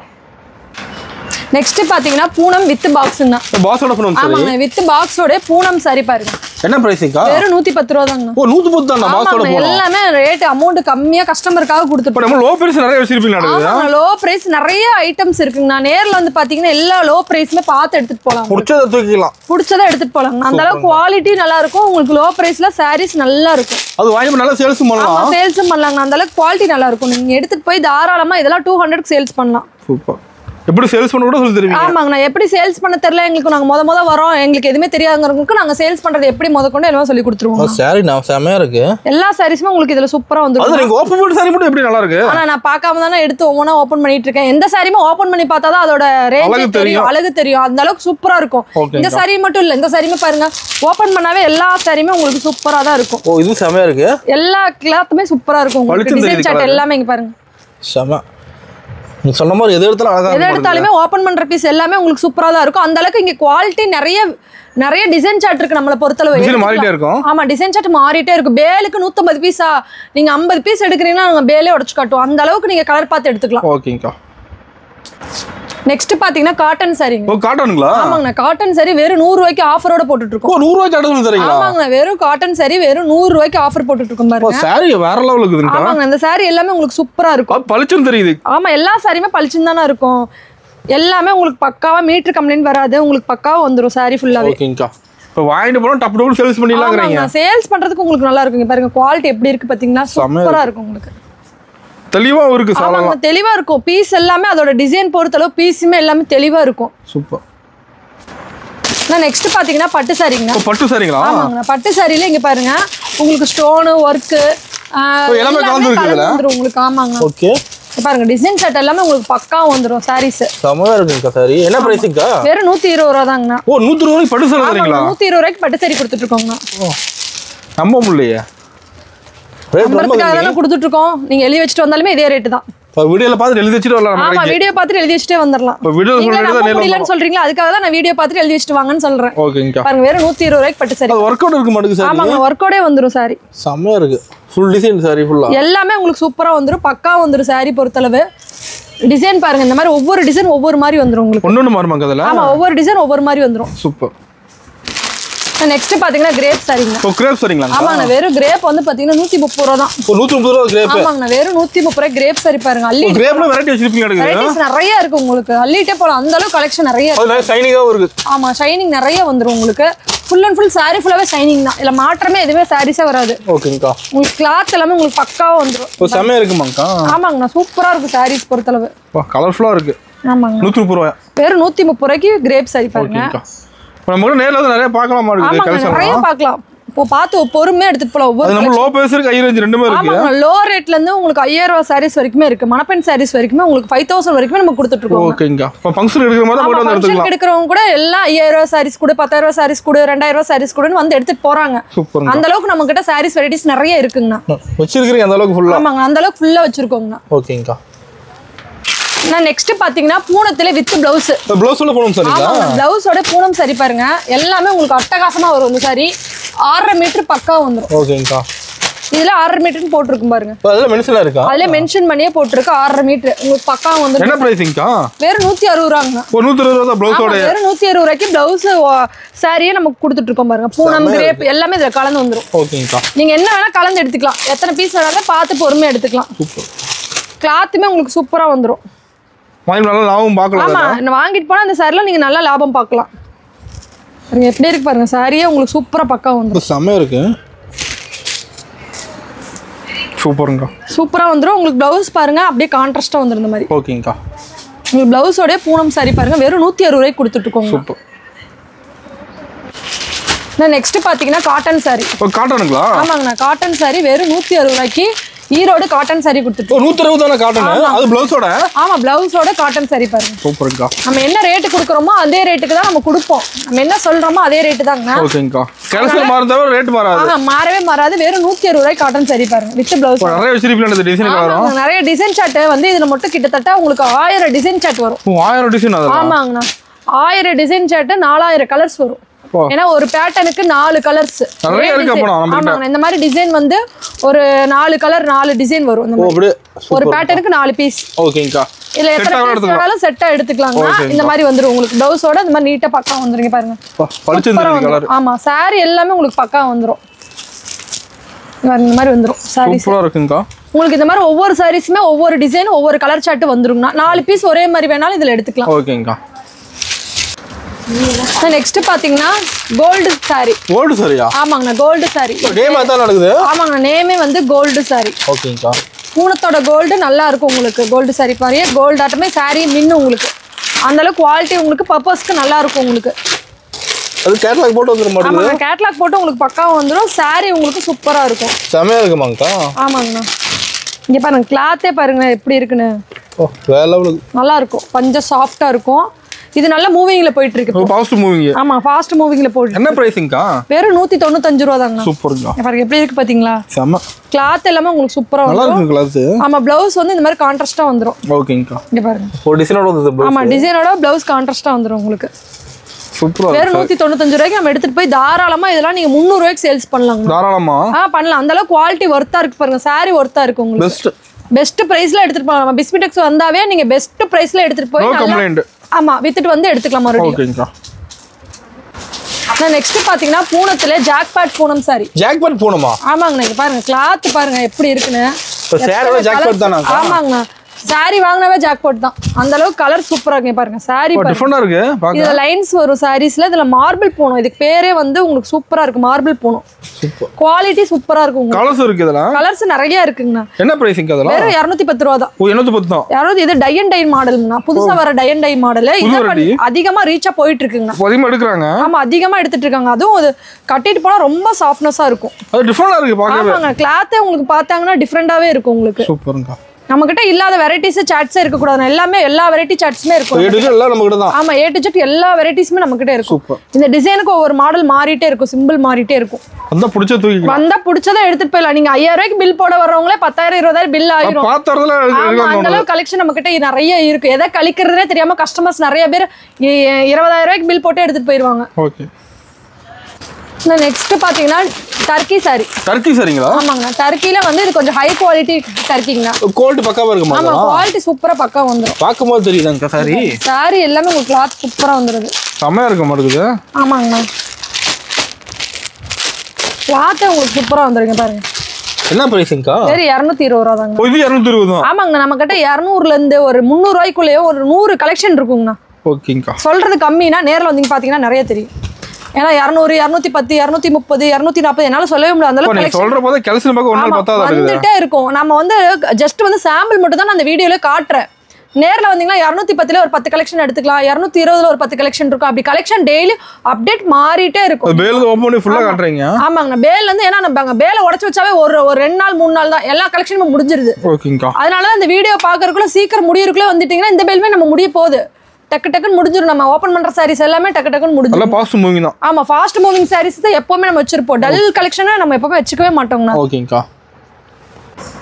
நெக்ஸ்ட் பாத்தீங்கன்னா பூனம் வித் பாக்ஸ்னா இப்போ பாஸோட ஃபோன் சரி ஆமாங்க வித் பாக்ஸோட பூனம் சாரி பாருங்க என்ன ப்ரைஸிங்கக்கா வெறும் நூத்தி பத்து ரூபா தாங்கண்ணா ஓ நூற்றி பத்து தான் பாஸோட ஆமாங்க போனோம் எல்லாமே ரேட் அமௌண்ட் கம்மியா கஸ்டமருக்காக இப்போ கொடுத்துருப்போம் நம்ம லோ பிரைஸ் நிறைய வச்சிருப்பீங்க நடக்குது ஆமாங்க லோ பிரைஸ் நிறைய ஐட்டம்ஸ் இருக்குங்கண்ணா நேர்ல வந்து பாத்தீங்கன்னா எல்லா லோ பிரைஸ்மே பார்த்து எடுத்துட்டு போலாம் பிடிச்சதை தூக்கிக்கலாம் பிடிச்சதை எடுத்துட்டு போலாங்க அந்த அளவுக்கு குவாலிட்டி நல்லா இருக்கும் உங்களுக்கு லோ பிரைஸ்ல சாரீஸ் நல்லா இருக்கும் அது வாங்கி நல்லா சேல்ஸும் ஆமா பண்ணலாம் சேல்ஸும் பண்ணலாங்க அந்த அளவுக்கு குவாலிட்டி நல்லா இருக்கும் நீங்க எடுத்துட்டு போய் தாராளமா இதெல்லாம் டூ ஹண்ட்ரட் சேல்ஸ் பண்ணலாம் சூப்பர் எப்படி சேல்ஸ் பண்ண கூட சொல்லி தருவீங்க ஆமாங்கண்ணா எப்படி சேல்ஸ் பண்ண தெரியல எங்களுக்கு நாங்க முத முத வரோம் எங்களுக்கு எதுவுமே தெரியாதவங்களுக்கு நாங்க சேல்ஸ் பண்றது எப்படி முத கொண்டு எல்லாம் சொல்லி கொடுத்துருவோம் சாரி நான் செமையா இருக்கு எல்லா சாரீஸுமே உங்களுக்கு இதுல சூப்பரா அது வந்துடும் நீங்க ஓப்பன் பண்ணி சாரி மட்டும் எப்படி நல்லா இருக்கு ஆனா நான் பார்க்காம தானே எடுத்து ஒவ்வொன்றா ஓப்பன் பண்ணிட்டு இருக்கேன் எந்த சாரியுமே ஓப்பன் பண்ணி பார்த்தா தான் அதோட ரேஞ்ச் அழகு தெரியும் தெரியும். அழகு தெரியும் அந்த அளவுக்கு சூப்பரா இருக்கும் Okay, இந்த சாரி மட்டும் இல்ல இந்த சாரியுமே பாருங்க ஓப்பன் பண்ணாவே எல்லா சாரியுமே உங்களுக்கு சூப்பரா தான் இருக்கும் ஓ இது செமையா இருக்கு எல்லா கிளாத்துமே சூப்பரா இருக்கும் உங்களுக்கு பளிச்சுன்னு டிசைன் தெரியுது சார்ட் colour. எல்லாமே இங்க பாருங்க செம நீ சொன்ன மாதிரி எது எடுத்தாலும் அழகா எதை இருக்கு எடுத்தாலுமே ஓப்பன் பண்ற பீஸ் எல்லாமே உங்களுக்கு சூப்பரா தான் இருக்கும் அந்த அளவுக்கு இங்க குவாலிட்டி நிறைய நிறைய டிசைன் சார்ட் இருக்கு நம்மள பொறுத்தளவு டிசைன் மாறிட்டே எடுத்துக்கலாம். இருக்கும் ஆமா டிசைன் சார்ட் மாறிட்டே இருக்கும் பேலுக்கு நூத்தம்பது பீஸா நீங்க ஐம்பது பீஸ் எடுக்கிறீங்கன்னா நாங்க பேலே உடச்சு காட்டுவோம் அந்த அளவுக்கு நீங்க கலர் பார்த்து எடுத்துக்கலாம் ஓகேங்கக்கா நெக்ஸ்ட் பாத்தீங்கன்னா காட்டன் சாரிங்க ஓ காட்டனுங்களா ஆமாங்கண்ணா காட்டன் சாரி வெறும் நூறு ரூபாய்க்கு ஆஃபரோட போட்டுட்டு ஓ இருக்கோம் நூறு ரூபாய்க்கு அடுத்து தரீங்களா ஆமாங்கண்ணா வெறும் காட்டன் சாரி வெறும் நூறு ரூபாய்க்கு ஆஃபர் போட்டுட்டு இருக்கோம் ஓ பாருங்க சாரி வேற லெவலுக்கு இருக்குதுங்கக்கா ஆமாங்க இந்த சாரி எல்லாமே உங்களுக்கு சூப்பரா இருக்கும் அது பளிச்சுன்னு தெரியுது ஆமா எல்லா சாரியுமே பளிச்சுன்னு தானே இருக்கும் எல்லாமே உங்களுக்கு பக்காவா மீட்டர் கம்ப்ளைண்ட் வராது உங்களுக்கு பக்காவா வந்துரும் சாரி ஃபுல்லாவே ஓகேங்கக்கா இப்போ வாங்கிட்டு போனோம் டப்பு டப்பு சேல்ஸ் பண்ணிடலாங்கிறீங்க சேல்ஸ் பண்றதுக்கு உங்களுக்கு நல்லா இருக்குங்க பாருங்க குவாலிட்டி எப்படி இருக்கு பாத்தீங்கன்னா செமையா சூப்பரா இருக்கும் உங்களுக்கு தெளிவாகவும் இருக்கு ஆமாங்க சாலாம் தெளிவா இருக்கும் பீஸ் எல்லாமே அதோட டிசைன் பொறுத்தளவு பீஸுமே எல்லாமே தெளிவா இருக்கும் சூப்பர் நான் நெக்ஸ்ட் பாத்தீங்கன்னா பட்டு சாரிங்க இப்போ பட்டு சாரிங்களா ஆமாங்க பட்டு சாரியில இங்க பாருங்க உங்களுக்கு ஸ்டோனு ஒர்க்கு ஓ, எல்லாமே கலந்து இருக்கு இதுல? வந்துரும் உங்களுக்கு ஆமாங்க ஓகே இங்க பாருங்க டிசைன் செட் எல்லாமே உங்களுக்கு பக்கா வந்துரும் சாரீஸ் செமையா இருக்குங்கக்கா சாரி என்ன ப்ரைஸுங்கக்கா வெறும் நூத்தி இருபது ரூபா தாங்கண்ணா ஓ நூற்றி ரூபாய்க்கு பட்டு சாரி தரீங்களா நூத்தி இருபது ரூபாய்க்கு பட்டு சாரி கொடுத்துட்டு இருக்கோங்கண்ணா நம்ப முடியலையே ரேட் ரொம்ப நம்புறதுக்காக கம்மி தானே கொடுத்துட்டு இருக்கோம் நீங்க எழுதி வச்சுட்டு வந்தாலுமே இதே ரேட்டு தான் இப்போ வீடியோவில் பார்த்து எழுதி வச்சுட்டு வரலாம் நம்ம ஆமா கடைக்கு. வீடியோ பார்த்துட்டு எழுதி வச்சுட்டே வந்துடலாம் இப்போ வீடியோ நீங்க சொல்றது நம்ப நேரில் முடியலன்னு சொல்றீங்களா அதுக்காக தான் நான் வீடியோ பார்த்துட்டு எழுதி வச்சுட்டு வாங்கன்னு சொல்றேன் ஓகேங்கக்கா பாருங்க வெறும் நூத்தி இருபது ரூபாய்க்கு பட்டு சாரி அது ஒர்க் அவுட் இருக்கு மாட்டுக்கு சாரி ஆமாங்க ஒர்க்கோடே வந்துரும் சாரி செம்மையா இருக்கு ஃபுல் டிசைன் சாரி ஃபுல்லா எல்லாமே உங்களுக்கு சூப்பரா வந்துரும் பக்கா வந்துரும் சாரி பொறுத்தளவு டிசைன் பாருங்க இந்த மாதிரி ஒவ்வொரு டிசைன் ஒவ்வொரு மாதிரி வந்துரும் உங்களுக்கு ஒன்று ஒன்று மாறுமாங்க அதில் ஆமா ஒவ்வொரு டிசைன் ஒவ்வொரு மாதிரி வந்துரும் சூப்பர் நெக்ஸ்ட் பாத்தீங்கன்னா கிரேப் சாரிங்க இப்போ கிரேப் சரிங்களாங்க ஆமாங்கண்ணா வெறும் கிரேப் வந்து பாத்தீங்கன்னா நூத்தி முப்பது ரூபா தான் இப்போ நூற்றி முப்பது ரூபா கிரேப் ஆமாங்கண்ணா வெறும் நூத்தி முப்பது ரூபாய் கிரேப் சாரி பாருங்க அள்ளி கிரேப்ல வெரைட்டி வச்சிருப்பீங்க எடுக்குது வெரைட்டிஸ் நிறைய இருக்கு உங்களுக்கு அள்ளிட்டே போலாம் அந்த அளவுக்கு கலெக்ஷன் நிறைய இருக்கு அது ஷைனிங்காகவும் இருக்கு ஆமா ஷைனிங் நிறைய வந்துரும் உங்களுக்கு ஃபுல் அண்ட் ஃபுல் சாரி ஃபுல்லாவே ஷைனிங் தான் இல்ல மாற்றமே எதுவுமே சாரீஸே வராது ஓகேங்கக்கா உங்களுக்கு கிளாத் எல்லாமே உங்களுக்கு பக்காவா வந்துரும் இப்போ செம்மையா இருக்குமாங்கக்கா ஆமாங்கண்ணா சூப்பரா இருக்கும் சாரீஸ் பொறுத்தளவு இப்போ கலர்ஃபுல்லாக இருக்கு ஆமாங்க நூற்றி முப்பது ரூபாயா வெறும் நூத்தி முப்பது ரூபாய்க்கு கிரேப் சாரி பாருங்க ஓகேங்கக்கா இப்போ நம்ம கூட நேரில் வந்து நிறைய பார்க்கலாமா இருக்குது ஆமாங்க நிறைய கலெக்ஷன் பார்க்கலாம் இப்போ பார்த்து பொறுமையா எடுத்துட்டு போலாம் ஒவ்வொரு அது நம்ம லோ பேஸ் இருக்கு ஹை ரேஞ்ச் ரெண்டுமே இருக்கு ஆமாங்க லோ ரேட்ல இருந்து உங்களுக்கு ஐயாயிரம் ரூபாய் சாரீஸ் வரைக்குமே இருக்கு மணப்பெண் சாரீஸ் வரைக்குமே உங்களுக்கு ஃபைவ் தௌசண்ட் வரைக்குமே நம்ம கொடுத்துட்டு இருக்கோம் ஓகேங்கக்கா இப்போ ஃபங்க்ஷன் எடுக்கிற மாதிரி தான் ஆமா போய்ட்டு வந்து ஃபங்க்ஷன் எடுத்துக்கலாம் எடுக்கிறவங்க கூட எல்லாம் ஐயாயிரம் ரூபாய் சாரீஸ் கூட பத்தாயிரம் ரூபாய் சாரீஸ் கூட ரெண்டாயிரம் ரூபாய் சாரீஸ் கூடன்னு வந்து எடுத்துட்டு போறாங்க சூப்பருங்க அந்த அளவுக்கு நம்ம கிட்ட சாரீஸ் வெரைட்டிஸ் நிறைய இருக்குங்கண்ணா வச்சிருக்கிறீங்க அந்த அளவுக்கு ஃபுல்லாக ஆமாங்க அந்த அளவுக்கு ஃபுல்லா வச்சிருக்கோங்கண்ணா ஓகேங்கக்கா நான் நெக்ஸ்ட் பாத்தீங்கன்னா பூனத்துல வித் பிளவுஸ் ப்ளவுஸ் உள்ள போகணும் சரிங்களா ஆமாங்க பிளவுஸோட பூனம் சரி பாருங்க எல்லாமே உங்களுக்கு அட்டகாசமா வரும் இந்த சாரி ஆறரை மீட்டர் பக்கா வந்துடும் ஓகேங்கக்கா இதுல ஆறரை மீட்டர்னு போட்டிருக்கும் பாருங்க இப்போ அதில் மென்ஷனாக இருக்கா அதுல மென்ஷன் பண்ணியே போட்டிருக்கு ஆறரை மீட்டர் உங்களுக்கு பக்கா வந்துடும் என்ன ப்ரைஸிங்க்கா வெறும் நூத்தி அறுபது ரூபாங்க ஒரு நூற்றி இருபது ரூபா ஆமா, ப்ளவுஸோட வெறும் நூத்தி அறுபது ரூபாய்க்கு பிளவுஸ் சாரியே நமக்கு கொடுத்துட்டு இருக்கோம் பாருங்க பூனம் கிரேப் எல்லாமே இதுல கலந்து வந்துடும் ஓகேங்கக்கா நீங்க என்ன வேணா கலந்து எடுத்துக்கலாம் எத்தனை பீஸ் வேணாலும் பார்த்து பொறுமையா எடுத்துக்கலாம் சூப்பர் கிளாத்துமே உங்களுக்கு சூப்பரா வந்துடும் வாங்கி நல்லா லாபம் பார்க்கலாம் ஆமா நான் வாங்கிட்டு போனா அந்த சாரில நீங்க நல்லா லாபம் பார்க்கலாம் பாருங்க எப்படி இருக்கு பாருங்க சாரியே உங்களுக்கு சூப்பரா பக்கா வந்துடும் இப்போ செம்மையாக இருக்கு சூப்பருங்கக்கா சூப்பரா வந்துடும் உங்களுக்கு பிளவுஸ் பாருங்க அப்படியே கான்ட்ராஸ்டா வந்துடும் இந்த மாதிரி ஓகேங்கக்கா உங்களுக்கு பிளவுஸோட பூனம் சாரி பாருங்க வெறும் நூத்தி அறுபது ரூபாய்க்கு கொடுத்துட்டு இருக்கோங்க சூப்பர் நெக்ஸ்ட் பாத்தீங்கன்னா காட்டன் சாரி இப்போ காட்டனுங்களா ஆமாங்கண்ணா காட்டன் சாரி வெறும் நூத்தி அறுபது ரூபாய்க்கு ஈரோடு காட்டன் சாரி கொடுத்துட்டு ஓ நூற்றி அறுபது தானே காட்டனு அது ப்ளவுஸோட ஆமா பிளவுஸோட காட்டன் சாரி பாருங்க சூப்பருங்கக்கா நம்ம என்ன ரேட்டு கொடுக்குறோமோ அதே ரேட்டுக்கு தான் நம்ம கொடுப்போம் நம்ம என்ன சொல்றோமோ அதே ரேட்டு தாங்கண்ணா ஓகேங்கக்கா கேல்சியம் மாறும் தவிர ரேட் மாறாது ஆஹா மாறவே மாறாது வெறும் நூத்தி அறுபது ரூபாய் காட்டன் சாரி பாருங்க வித் பிளவுஸ் இப்போ நிறைய வச்சிருப்பீங்க இந்த டிசைனுக்கு வரும் ஆமாங்க நிறைய டிசைன் சார்ட் வந்து இதுல மட்டும் கிட்டத்தட்ட உங்களுக்கு ஆயிரம் டிசைன் சார்ட் வரும் ஓ ஆயிரம் டிசைன் அதெல்லாம் ஆமாங்கண்ணா ஆயிரம் டிசைன் சார்ட் நாலாயிரம் கலர்ஸ் வரும் ஓ. ஏன்னா ஒரு பேட்டர்னுக்கு நாலு கலர்ஸ் நிறைய இருக்கு அப்போ நம்ம கிட்ட. ஆமாங்க இந்த மாதிரி டிசைன் வந்து ஒரு நாலு கலர் நாலு டிசைன் வரும் இந்த ஓ மாதிரி அப்படியே ஒரு பேட்டர்னுக்கு நாலு பீஸ் ஓகேங்கக்கா இல்ல Set எத்தனை ஆக பீஸ் எடுத்துக்கலாம். வேணாலும் செட்டா எடுத்துக்கலாங்க ஓகேங்கக்கா. இந்த மாதிரி வந்துரும் உங்களுக்கு பிளவுஸோட இந்த மாதிரி நீட்டா பக்கா வந்துருங்க பாருங்க படிச்சு சூப்பரா கலர் வந்துரும். ஆமா saree எல்லாமே உங்களுக்கு பக்கா வந்துரும் இந்த மாதிரி வந்துரும் சாரீஸ் சூப்பராக இருக்குங்கக்கா உங்களுக்கு இந்த மாதிரி ஒவ்வொரு சாரீஸுமே ஒவ்வொரு டிசைன் ஒவ்வொரு கலர் சார்ட் வந்துருங்கண்ணா நாலு பீஸ் ஒரே மாதிரி வேணாலும் இதுல எடுத்துக்கலாம் ஓகேங்கக்கா நெக்ஸ்ட் பாத்தீங்கன்னா கோல்டு saree ஓல்டு சரியா ஆமாங்கண்ணா கோல்டு saree கேம் அதான் நடக்குது ஆமாங்கண்ணா நேமே வந்து கோல்டு saree ஓகேங்கக்கா பூனத்தோட கோல்டு நல்லா இருக்கும் உங்களுக்கு கோல்டு saree பாருங்க கோல்டு ஆட்டமே saree மின்னு உங்களுக்கு அந்த அளவுக்கு குவாலிட்டி உங்களுக்கு பர்பஸ்க்கு நல்லா இருக்கும் உங்களுக்கு அது கேட்லாக் போட்டு வந்துட மாட்டேங்குது ஆமாங்க கேட்லாக் போட்டு உங்களுக்கு பக்காவா வந்துடும் saree உங்களுக்கு சூப்பரா இருக்கும் செமையாக இருக்குமாங்கக்கா ஆமாங்கண்ணா இங்க பாருங்க கிளாத்தே பாருங்க எப்படி இருக்குன்னு ஓ வேற லெவலுக்கு நல்லா இருக்கும் கொஞ்சம் சாஃப்டா இருக்கும் இது நல்ல மூவிங்ல போயிட்டு இருக்கு இப்போ. பாசிட்டிவ் மூவிங்க ஆமா ஃபாஸ்ட் மூவிங்ல போயிட்டு என்ன ப்ரைஸிங்க்கா வெறும் நூத்தி தொண்ணூத்தஞ்சு ரூபா தாங்கண்ணா சூப்பருங்கக்கா பாருங்க எப்படி இருக்கு பாத்தீங்களா செம்ம கிளாத் எல்லாமே உங்களுக்கு சூப்பரா நல்லா வந்துடும் இருக்குங்க கிளாஸ் ஆமா பிளவுஸ் வந்து இந்த மாதிரி கான்ட்ராஸ்டா வந்துடும் ஓகேங்கக்கா இங்க பாருங்க ஒரு டிசைனோட வந்தது ஆமா டிசைனோட பிளவுஸ் கான்ட்ராஸ்டா வந்துடும் உங்களுக்கு சூப்பராக வெறும் நூத்தி தொண்ணூத்தஞ்சு ரூபாய்க்கு நம்ம எடுத்துட்டு போய் தாராளமா இதெல்லாம் நீங்க முந்நூறு ரூபாய்க்கு சேல்ஸ் பண்ணலாங்க தாராளமா ஆ பண்ணலாம் அந்த அளவுக்கு குவாலிட்டி ஒர்த்தா இருக்கு பாருங்க saree ஒர்த்தா இருக்கு உங்களுக்கு பெஸ்ட் பெஸ்ட் பிரைஸ்ல எடுத்துட்டு போகலாம் நம்ம பிஸ்மிடெக்ஸ் வந்தாவே நீங்க பெஸ்ட் பிரைஸ்ல எடுத்துட்டு போய் நோ நல்லா- கம்ப்ளைண்ட் ஆமா வித்துட்டு வந்து எடுத்துக்கலாம் மறுபடியும் ஓகேங்கக்கா நெக்ஸ்ட் பாத்தீங்கன்னா பூனத்துல ஜாக்பாட் பூனம் சாரி ஜாக்பாட் போகணுமா ஆமாங்கண்ணா இங்க பாருங்க கிளாத் பாருங்க எப்படி இருக்குன்னு இப்போ சேரோட ஜாக்பாட் தானா ஆமாங்கண்ணா சாரி வாங்கினாவே ஜாக்பாட் தான் அந்த அளவுக்கு கலர் சூப்பரா இருக்கு இங்க பாருங்க சாரி பாருங்க டிஃப்ரெண்டாக இருக்கு பார்க்க இதுல லைன்ஸ் வரும் சாரீஸ்ல இதுல மார்பிள் பூனம் இதுக்கு பேரே வந்து உங்களுக்கு சூப்பரா இருக்கு மார்பிள் பூனம் சூப்பர் குவாலிட்டி சூப்பரா இருக்கும் உங்களுக்கு கலர்ஸ் இருக்கு இதெல்லாம் கலர்ஸ் நிறைய இருக்குங்கண்ணா என்ன ப்ரைஸிங் அதெல்லாம் வெறும் இரநூத்தி பத்து ரூபா தான் ஓ எண்ணூற்றி பத்து தான் யாராவது இது டை அண்ட் டை மாடல்ங்கண்ணா புதுசா வர டை அண்ட் டை மாடல் புது இது variety? அதிகமா ரீச்சா போயிட்டு இருக்குங்கண்ணா இப்போ அதிகமாக எடுக்கிறாங்க ஆமா அதிகமா எடுத்துட்டு இருக்காங்க அதுவும் அது கட்டிட்டு போனா ரொம்ப சாஃப்ட்னஸா இருக்கும் அது டிஃப்ரெண்டாக இருக்கு பார்க்கவே ஆமாங்க கிளாத்தே உங்களுக்கு பார்த்தாங்கன்னா டிஃப்ரெண்டாவே இருக்கும் உங்களுக்கு சூப்பருங்கக்கா நம்ம கிட்ட இல்லாத வெரைட்டிஸ் சாட்ஸே இருக்க கூடாது எல்லாமே எல்லா வெரைட்டி சாட்ஸுமே இருக்கும் ஏ டிசைன் எல்லாம் நம்ம கிட்ட தான் ஆமா ஏ டு ஜெட் எல்லா வெரைட்டிஸுமே நம்ம கிட்ட இருக்கும் சூப்பர் இந்த டிசைனுக்கு ஒவ்வொரு மாடல் மாறிட்டே இருக்கும் சிம்பிள் மாறிட்டே இருக்கும் அந்த பிடிச்ச தூக்கி வந்தா பிடிச்சதை எடுத்துட்டு போயிடலாம் நீங்க ஐயாயிரம் ரூபாய்க்கு பில் போட வர்றவங்களே பத்தாயிரம் இருபதாயிரம் பில் ஆயிரும் பார்த்ததுல ஆமா அந்த அளவுக்கு கலெக்ஷன் நம்ம கிட்ட நிறைய இருக்கு எதை கழிக்கிறதுனே தெரியாம கஸ்டமர்ஸ் நிறைய பேர் இ- இருபதாயிரம் ரூபாய்க்கு பில் போட்டு எடுத்துட்டு போயிருவாங்க ஓகே நெக்ஸ்ட் பாத்தீங்கன்னா டர்க்கி சாரி டர்க்கி சரிங்களா ஆமாங்கண்ணா டர்க்கில வந்து இது கொஞ்சம் ஹை குவாலிட்டி டர்க்கிங்கண்ணா குவாலிட்டி பக்காவா இருக்குமா ஆமா குவாலிட்டி சூப்பரா பக்கா வந்துடும் பார்க்கும்போது தெரியுதாங்க சாரி சாரி எல்லாமே உங்களுக்கு கிளாத் சூப்பரா வந்துருது செம்மையா இருக்க மாட்டேங்குது ஆமாங்கண்ணா கிளாத்தே உங்களுக்கு சூப்பரா வந்துருங்க பாருங்க என்ன பிரைஸிங்க்கா வெறும் இரநூத்தி இருபது ரூபா தாங்க இது இரநூத்தி இருபது தான் ஆமாங்கண்ணா நம்ம கிட்ட இரநூறுல இருந்து ஒரு முந்நூறு ரூபாய்க்குள்ளேயே ஒரு நூறு கலெக்ஷன் இருக்குங்கண்ணா ஓகேங்கக்கா சொல்றது கம்மினா நேர்ல வந்தீங்க பாத்தீங்கன்னா நிறைய தெரியும் ஏன்னா இரநூறு இரநூத்தி பத்து இரநூத்தி முப்பது இரநூத்தி நாற்பது என்னால சொல்லவே முடியாது அந்த இப்போ அளவுக்கு நீங்க collection சொல்ற போதே கெல்சியம் பார்க்க ஒரு நாள் ஆமா, பத்தாத இருக்குது வந்துட்டே இருக்கும் நம்ம வந்து ஜஸ்ட் வந்து சாம்பிள் மட்டும் தான் நான் அந்த வீடியோல காட்டுறேன் நேர்ல வந்தீங்கன்னா இரநூத்தி பத்துல ஒரு பத்து கலெக்ஷன் எடுத்துக்கலாம் இரநூத்தி இருபதுல ஒரு பத்து கலெக்ஷன் இருக்கும் அப்படி கலெக்ஷன் டெய்லி அப்டேட் மாறிட்டே இருக்கும் பேல் ஓப்பன் பண்ணி ஃபுல்லா காட்டுறீங்க ஆமாங்கண்ணா பேல் வந்து ஏன்னா நம்ம பேலை உடச்சு வச்சாவே ஒரு ஒரு ரெண்டு நாள் மூணு நாள் தான் எல்லா கலெக்ஷனும் முடிஞ்சிருது ஓகேங்கக்கா அதனால தான் இந்த வீடியோ பார்க்கறதுக்குள்ள சீக்கிரம் முடியறதுக்குள்ள வந்துட்டீங்கன்னா இந்த பேலுமே நம்ம முடிய போகுது டக்கு டக்குன்னு முடிஞ்சிடும் நம்ம ஓப்பன் பண்ற சாரீஸ் எல்லாமே டக்கு டக்குன்னு நல்லா முடிஞ்சிடும் பாசிட்டிவ் மூவிங் தான் ஆமா ஃபாஸ்ட் மூவிங் சாரீஸ் தான் எப்பவுமே நம்ம வச்சிருப்போம் டல் கலெக்ஷனை நம்ம எப்பவுமே வச்சுக்கவே மாட்டோங்கண்ணா ஓகேங்கக்கா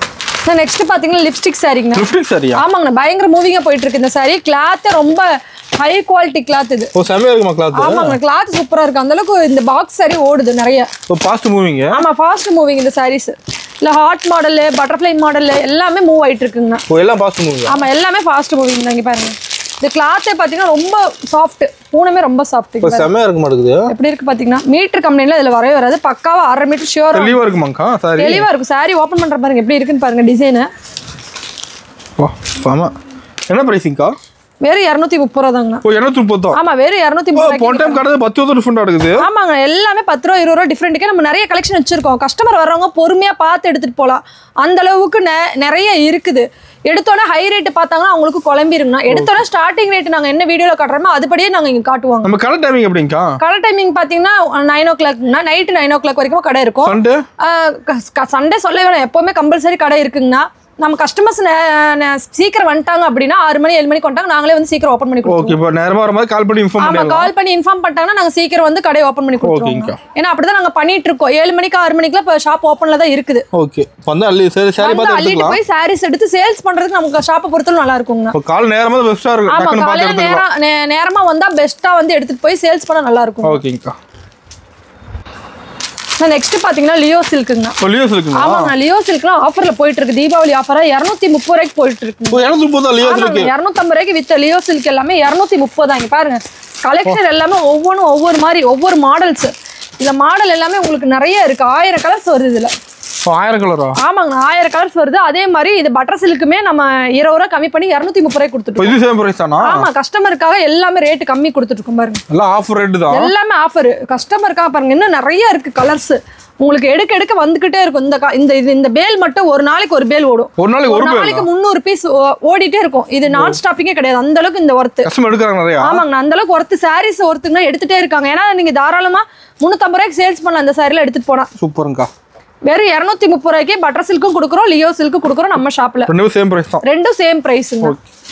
நெக்ஸ்ட் பாத்தீங்கன்னா லிப்ஸ்டிக் சாரிங்கண்ணா லிப்டிக் சரியா ஆமாங்கண்ணா பயங்கர மூவிங்கா போயிட்டு இருக்கு இந்த சாரி கிளாத் ரொம்ப ஹை குவாலிட்டி கிளாத் இது ஓ செம்மையா இருக்குமா கிளாத் ஆமாங்க கிளாத் சூப்பரா இருக்கு அந்த அளவுக்கு இந்த பாக்ஸ் சாரி ஓடுது நிறைய ஓ பாஸ்ட் மூவிங் ஆமா ஃபாஸ்ட் மூவிங் இந்த சாரீஸ் இல்ல ஹாட் மாடல் பட்டர்ஃப்ளை மாடல் எல்லாமே மூவ் ஆயிட்டு இருக்குங்கண்ணா ஓ எல்லாம் பாஸ்ட் மூவிங் ஆமா எல்லாமே ஃபாஸ்ட் மூவிங் தான் இங்க பாருங்க இந்த கிளாத்தே பாத்தீங்கன்னா ரொம்ப சாஃப்ட் பூனமே ரொம்ப சாஃப்ட் இப்போ செம்மையா இருக்க மாட்டேங்குது எப்படி இருக்கு பாத்தீங்கன்னா மீட்டர் கம்பெனில இதுல வரவே வராது பக்காவா அரை மீட்டர் ஷியோர் தெளிவா இருக்குமாக்கா சாரி தெளிவா இருக்கும் சாரி ஓபன் பண்ற பாருங்க எப்படி இருக்குன்னு பாருங்க டிசைனு வா செம என்ன பிரைஸிங்க்கா வெறும் இரநூத்தி முப்பது ரூபா தாங்கண்ணா ஓ இரநூத்தி முப்பது தான் ஆமா வெறும் இரநூத்தி ஓ முப்பது போன டைம் கடை பத்து வருஷம் டிஃபரெண்ட் இருக்குது ஆமாங்க எல்லாமே பத்து ரூபா இருபது ரூபா டிஃப்ரெண்ட்டுக்கே நம்ம நிறைய கலெக்ஷன் வச்சிருக்கோம் கஸ்டமர் வர்றவங்க பொறுமையா பார்த்து எடுத்துட்டு போகலாம் அந்த அளவுக்கு நெ- நிறைய இருக்குது எடுத்தோன்னே ஹை ரேட் பார்த்தாங்கன்னா அவங்களுக்கு குழம்பிருங்கண்ணா எடுத்தோன்னே ஸ்டார்டிங் ரேட் நாங்க என்ன வீடியோல காட்டுறோமோ அதுபடியே நாங்க இங்க காட்டுவாங்க நம்ம கடை டைமிங் எப்படிங்கக்கா கடை டைமிங் பார்த்தீங்கன்னா நைன் ஓ கிளாக்னா நைட்டு நைன் ஓ கிளாக் வரைக்கும் கடை இருக்கும் சண்டே சண்டே சொல்ல வேணாம் எப்போவுமே கம்பல்சரி கடை இருக்குங்கண்ணா நம்ம கஸ்டமர்ஸ் சீக்கிரம் வந்துட்டாங்க அப்படின்னா ஆறு மணி ஏழு மணிக்கு வந்துட்டாங்க நாங்களே வந்து சீக்கிரம் ஓப்பன் பண்ணி கொடுத்துருவோம் ஓகே இப்போ நேரமா வர மாதிரி கால் பண்ணி இன்ஃபார்ம் ஆமா பண்ணிடலாம் கால் பண்ணி இன்ஃபார்ம் பண்ணிட்டாங்கன்னா நாங்க சீக்கிரம் வந்து கடையை ஓப்பன் பண்ணி கொடுத்துருவோம் ஓகேங்கக்கா. ஏன்னா அப்படிதான் நாங்க பண்ணிட்டு இருக்கோம் ஏழு மணிக்கு ஆறு மணிக்குலாம் இப்போ ஷாப் ஓப்பன்ல தான் இருக்குது ஓகே வந்தா அள்ளி சரி சாரி வந்து பார்த்து அள்ளிட்டு எடுத்துக்கலாம் போய் சாரீஸ் எடுத்து சேல்ஸ் பண்றதுக்கு நமக்கு ஷாப்பை பொறுத்தவரை நல்லா இருக்குங்கண்ணா இப்போ கால் நேரமா தான் பெஸ்ட்டாக இருக்கும் ஆமா டக்குன்னு பார்த்து காலையில எடுத்துக்கலாம் நேரம் நே- நேரமா வந்தா பெஸ்ட்டா வந்து எடுத்துட்டு போய் சேல்ஸ் பண்ண நல்லா இருக்கும் ஓகேங்கக்கா நெக்ஸ்ட் பாத்தீங்கன்னா லியோ சில்க்குங்கண்ணா இப்போ லியோஸ் இருக்குங்களா ஆமாங்க லியோ சில்க்லாம் ஆஃபர்ல போயிட்டு இருக்கு தீபாவளி ஆஃபரா இரநூத்தி முப்பது ரூபாய்க்கு போயிட்டு இருக்கு இப்போ இரநூத்தி முப்பது தான் லியோஸ் இருக்கு இரநூத்தம்பது ரூபாய்க்கு வித்த லியோ சில்க் எல்லாமே இரநூத்தி முப்பது இங்க பாருங்க கலெக்ஷன் எல்லாமே ஒவ்வொன்றும் ஒவ்வொரு மாதிரி ஒவ்வொரு மாடல்ஸ் இந்த மாடல் எல்லாமே உங்களுக்கு நிறைய இருக்கு ஆயிரம் கலர்ஸ் வருது இதுல இப்போ ஆயிரம் கலரா ஆமாங்க ஆயிரம் கலர்ஸ் வருது அதே மாதிரி இது பட்டர் சில்க்குமே நம்ம இருபது ரூபா கம்மி பண்ணி இரநூத்தி முப்பது ரூபாய் கொடுத்துட்டு இப்போ இது சேம் பிரைஸ் தானா ஆமா கஸ்டமருக்காக எல்லாமே ரேட்டு கம்மி கொடுத்துட்டு இருக்கோம் பாருங்க எல்லாம் ஆஃபர் ரேட்டு தான் எல்லாமே ஆஃபர் கஸ்டமருக்காக பாருங்க இன்னும் நிறைய இருக்கு கலர்ஸ் உங்களுக்கு எடுக்க எடுக்க வந்துகிட்டே இருக்கும் இந்த க- இந்த இது இந்த பேல் மட்டும் ஒரு நாளைக்கு ஒரு பேல் ஓடும் ஒரு நாளைக்கு ஒரு ஒரு பேர் நாளைக்கு முந்நூறு பீஸ் ஓடிட்டே இருக்கும் இது நான் ஸ்டாப்பிங்கே கிடையாது அந்த அளவுக்கு இந்த ஒர்த்து கஸ்டமர் எடுக்கிறாங்க நிறையா ஆமாங்க அந்த அளவுக்கு ஒர்த்து சாரீஸ் ஒருத்துக்குன்னா எடுத்துட்டே இருக்காங்க ஏன்னா நீங்க தாராளமா முந்நூற்றம்பது ரூபாய்க்கு சேல்ஸ் பண்ணலாம் அந்த சாரில எடுத்துட்டு போனா சூப்பருங்கக்கா வெறும் இரநூத்தி முப்பது ரூபாய்க்கு பட்டர் சில்க்கும் கொடுக்குறோம் லியோ சில்க்கும் கொடுக்குறோம் நம்ம ஷாப்ல ரெண்டுமே சேம் பிரைஸ் தான் ரெண்டும் சேம் ப்ரைஸுங்க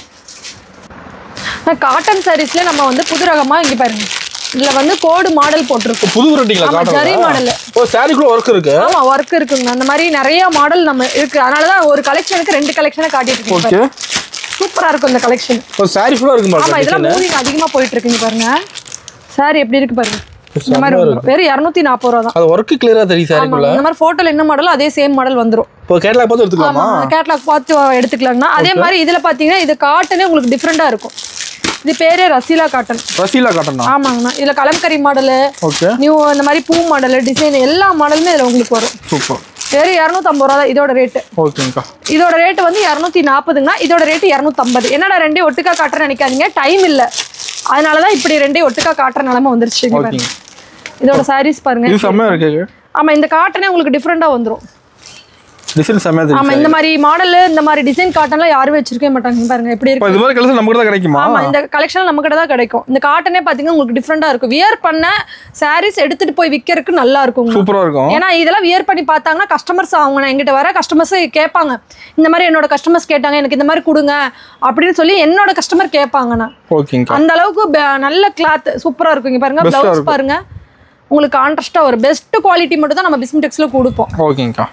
காட்டன் சாரீஸ்ல நம்ம வந்து புது ரகமா இங்க பாருங்க இதுல வந்து கோடு மாடல் போட்டிருக்கும் புது வெரைட்டிங்களா ஆமா, ஜரி காட்டுறேன் மாடல் ஓ சாரிக்குள்ள ஒர்க் இருக்கு ஆமா ஒர்க் இருக்குங்க அந்த மாதிரி நிறைய மாடல் நம்ம இருக்கு அதனாலதான் ஒரு கலெக்ஷனுக்கு ரெண்டு கலெக்ஷனை காட்டிட்டு இருக்கேன் ஓகே சூப்பரா இருக்கும் இந்த கலெக்ஷன் இப்போ சாரி ஃபுல்லாக இருக்கு ஆமா மாதிரி இதெல்லாம் மூவிங் அதிகமா போயிட்டு இருக்குங்க பாருங்க சாரி எப்படி இருக்கு பாருங்க இந்த மாதிரி செம்ம வந்துரும். வெறும் இரநூத்தி நாற்பது ரூபா தான் அது ஒர்க்கு கிளியரா தெரியும் ஆமா சாரிக்குள்ள இந்த மாதிரி போட்டோல என்ன மாடலோ அதே சேம் மாடல் வந்துரும் இப்போ கேட்லாக் பார்த்து எடுத்துக்கலாமா ஆமா கேட்லாக் பார்த்து எடுத்துக்கலாங்கண்ணா அதே மாதிரி இதுல பாத்தீங்கன்னா இது காட்டனே உங்களுக்கு டிஃப்ரெண்டா இருக்கும் இது பேரே ரசீலா காட்டன் ரசீலா காட்டனா ஆமாங்கண்ணா இதுல கலம்கரி மாடலு ஓகே நியூ இந்த மாதிரி பூ மாடல் டிசைன் எல்லா மாடலுமே இதுல உங்களுக்கு வரும் சூப்பர் வெறும் இரநூத்தம்பது ரூபா தான் இதோட ரேட்டு ஓகேங்கக்கா இதோட ரேட்டு வந்து இரநூத்தி நாற்பதுங்கண்ணா இதோட ரேட்டு இரநூத்தம்பது என்னடா ரெண்டையும் ஒட்டுக்கா காட்டுறேன்னு நினைக்காதீங்க டைம் இல்ல அதனால தான் இப்படி ரெண்டையும் ஒட்டுக்கா காட்டுற நிலைமை வந்துருச்சு இங்க பாருங்க. ஓகேங்க இதோட சாரீஸ் பாருங்க இது செம்மையா இருக்கு ஆமா இந்த காட்டனே உங்களுக்கு டிஃப்ரெண்டா வந்துரும் டிசைன் செம்மையா தெரியும் ஆமா இந்த மாதிரி மாடல் இந்த மாதிரி டிசைன் காட்டன்லாம் யாரும் வச்சிருக்கவே மாட்டாங்க இங்க பாருங்க எப்படி இப்போ இருக்கு இது மாதிரி கலெக்ஷன் நமக்கு தான் கிடைக்குமா ஆமா இந்த கலெக்ஷன் நம்ம கிட்ட தான் கிடைக்கும் இந்த காட்டனே பாத்தீங்கன்னா உங்களுக்கு டிஃப்ரெண்டா இருக்கும் வியர் பண்ண சாரீஸ் எடுத்துட்டு போய் விற்கிறதுக்கு நல்லா இருக்கும் சூப்பரா இருக்கும் ஏன்னா இதெல்லாம் வியர் பண்ணி பார்த்தாங்கன்னா கஸ்டமர்ஸ் அவங்க எங்கிட்ட வர கஸ்டமர்ஸ் கேட்பாங்க இந்த மாதிரி என்னோட கஸ்டமர்ஸ் கேட்டாங்க எனக்கு இந்த மாதிரி கொடுங்க அப்படின்னு சொல்லி என்னோட கஸ்டமர் கேட்பாங்கண்ணா ஓகேங்கக்கா அந்த அளவுக்கு ப- நல்ல கிளாத் சூப்பரா இருக்கும் இங்க பாருங்க Best ஆ பிளவுஸ் இருக்கும். பாருங்க உங்களுக்கு கான்ட்ராஸ்டா ஒரு பெஸ்ட் குவாலிட்டி மட்டும் தான் நம்ம பிஸ்மிடெக்ஸ்ல கொடுப்போம் ஓகேங்கக்கா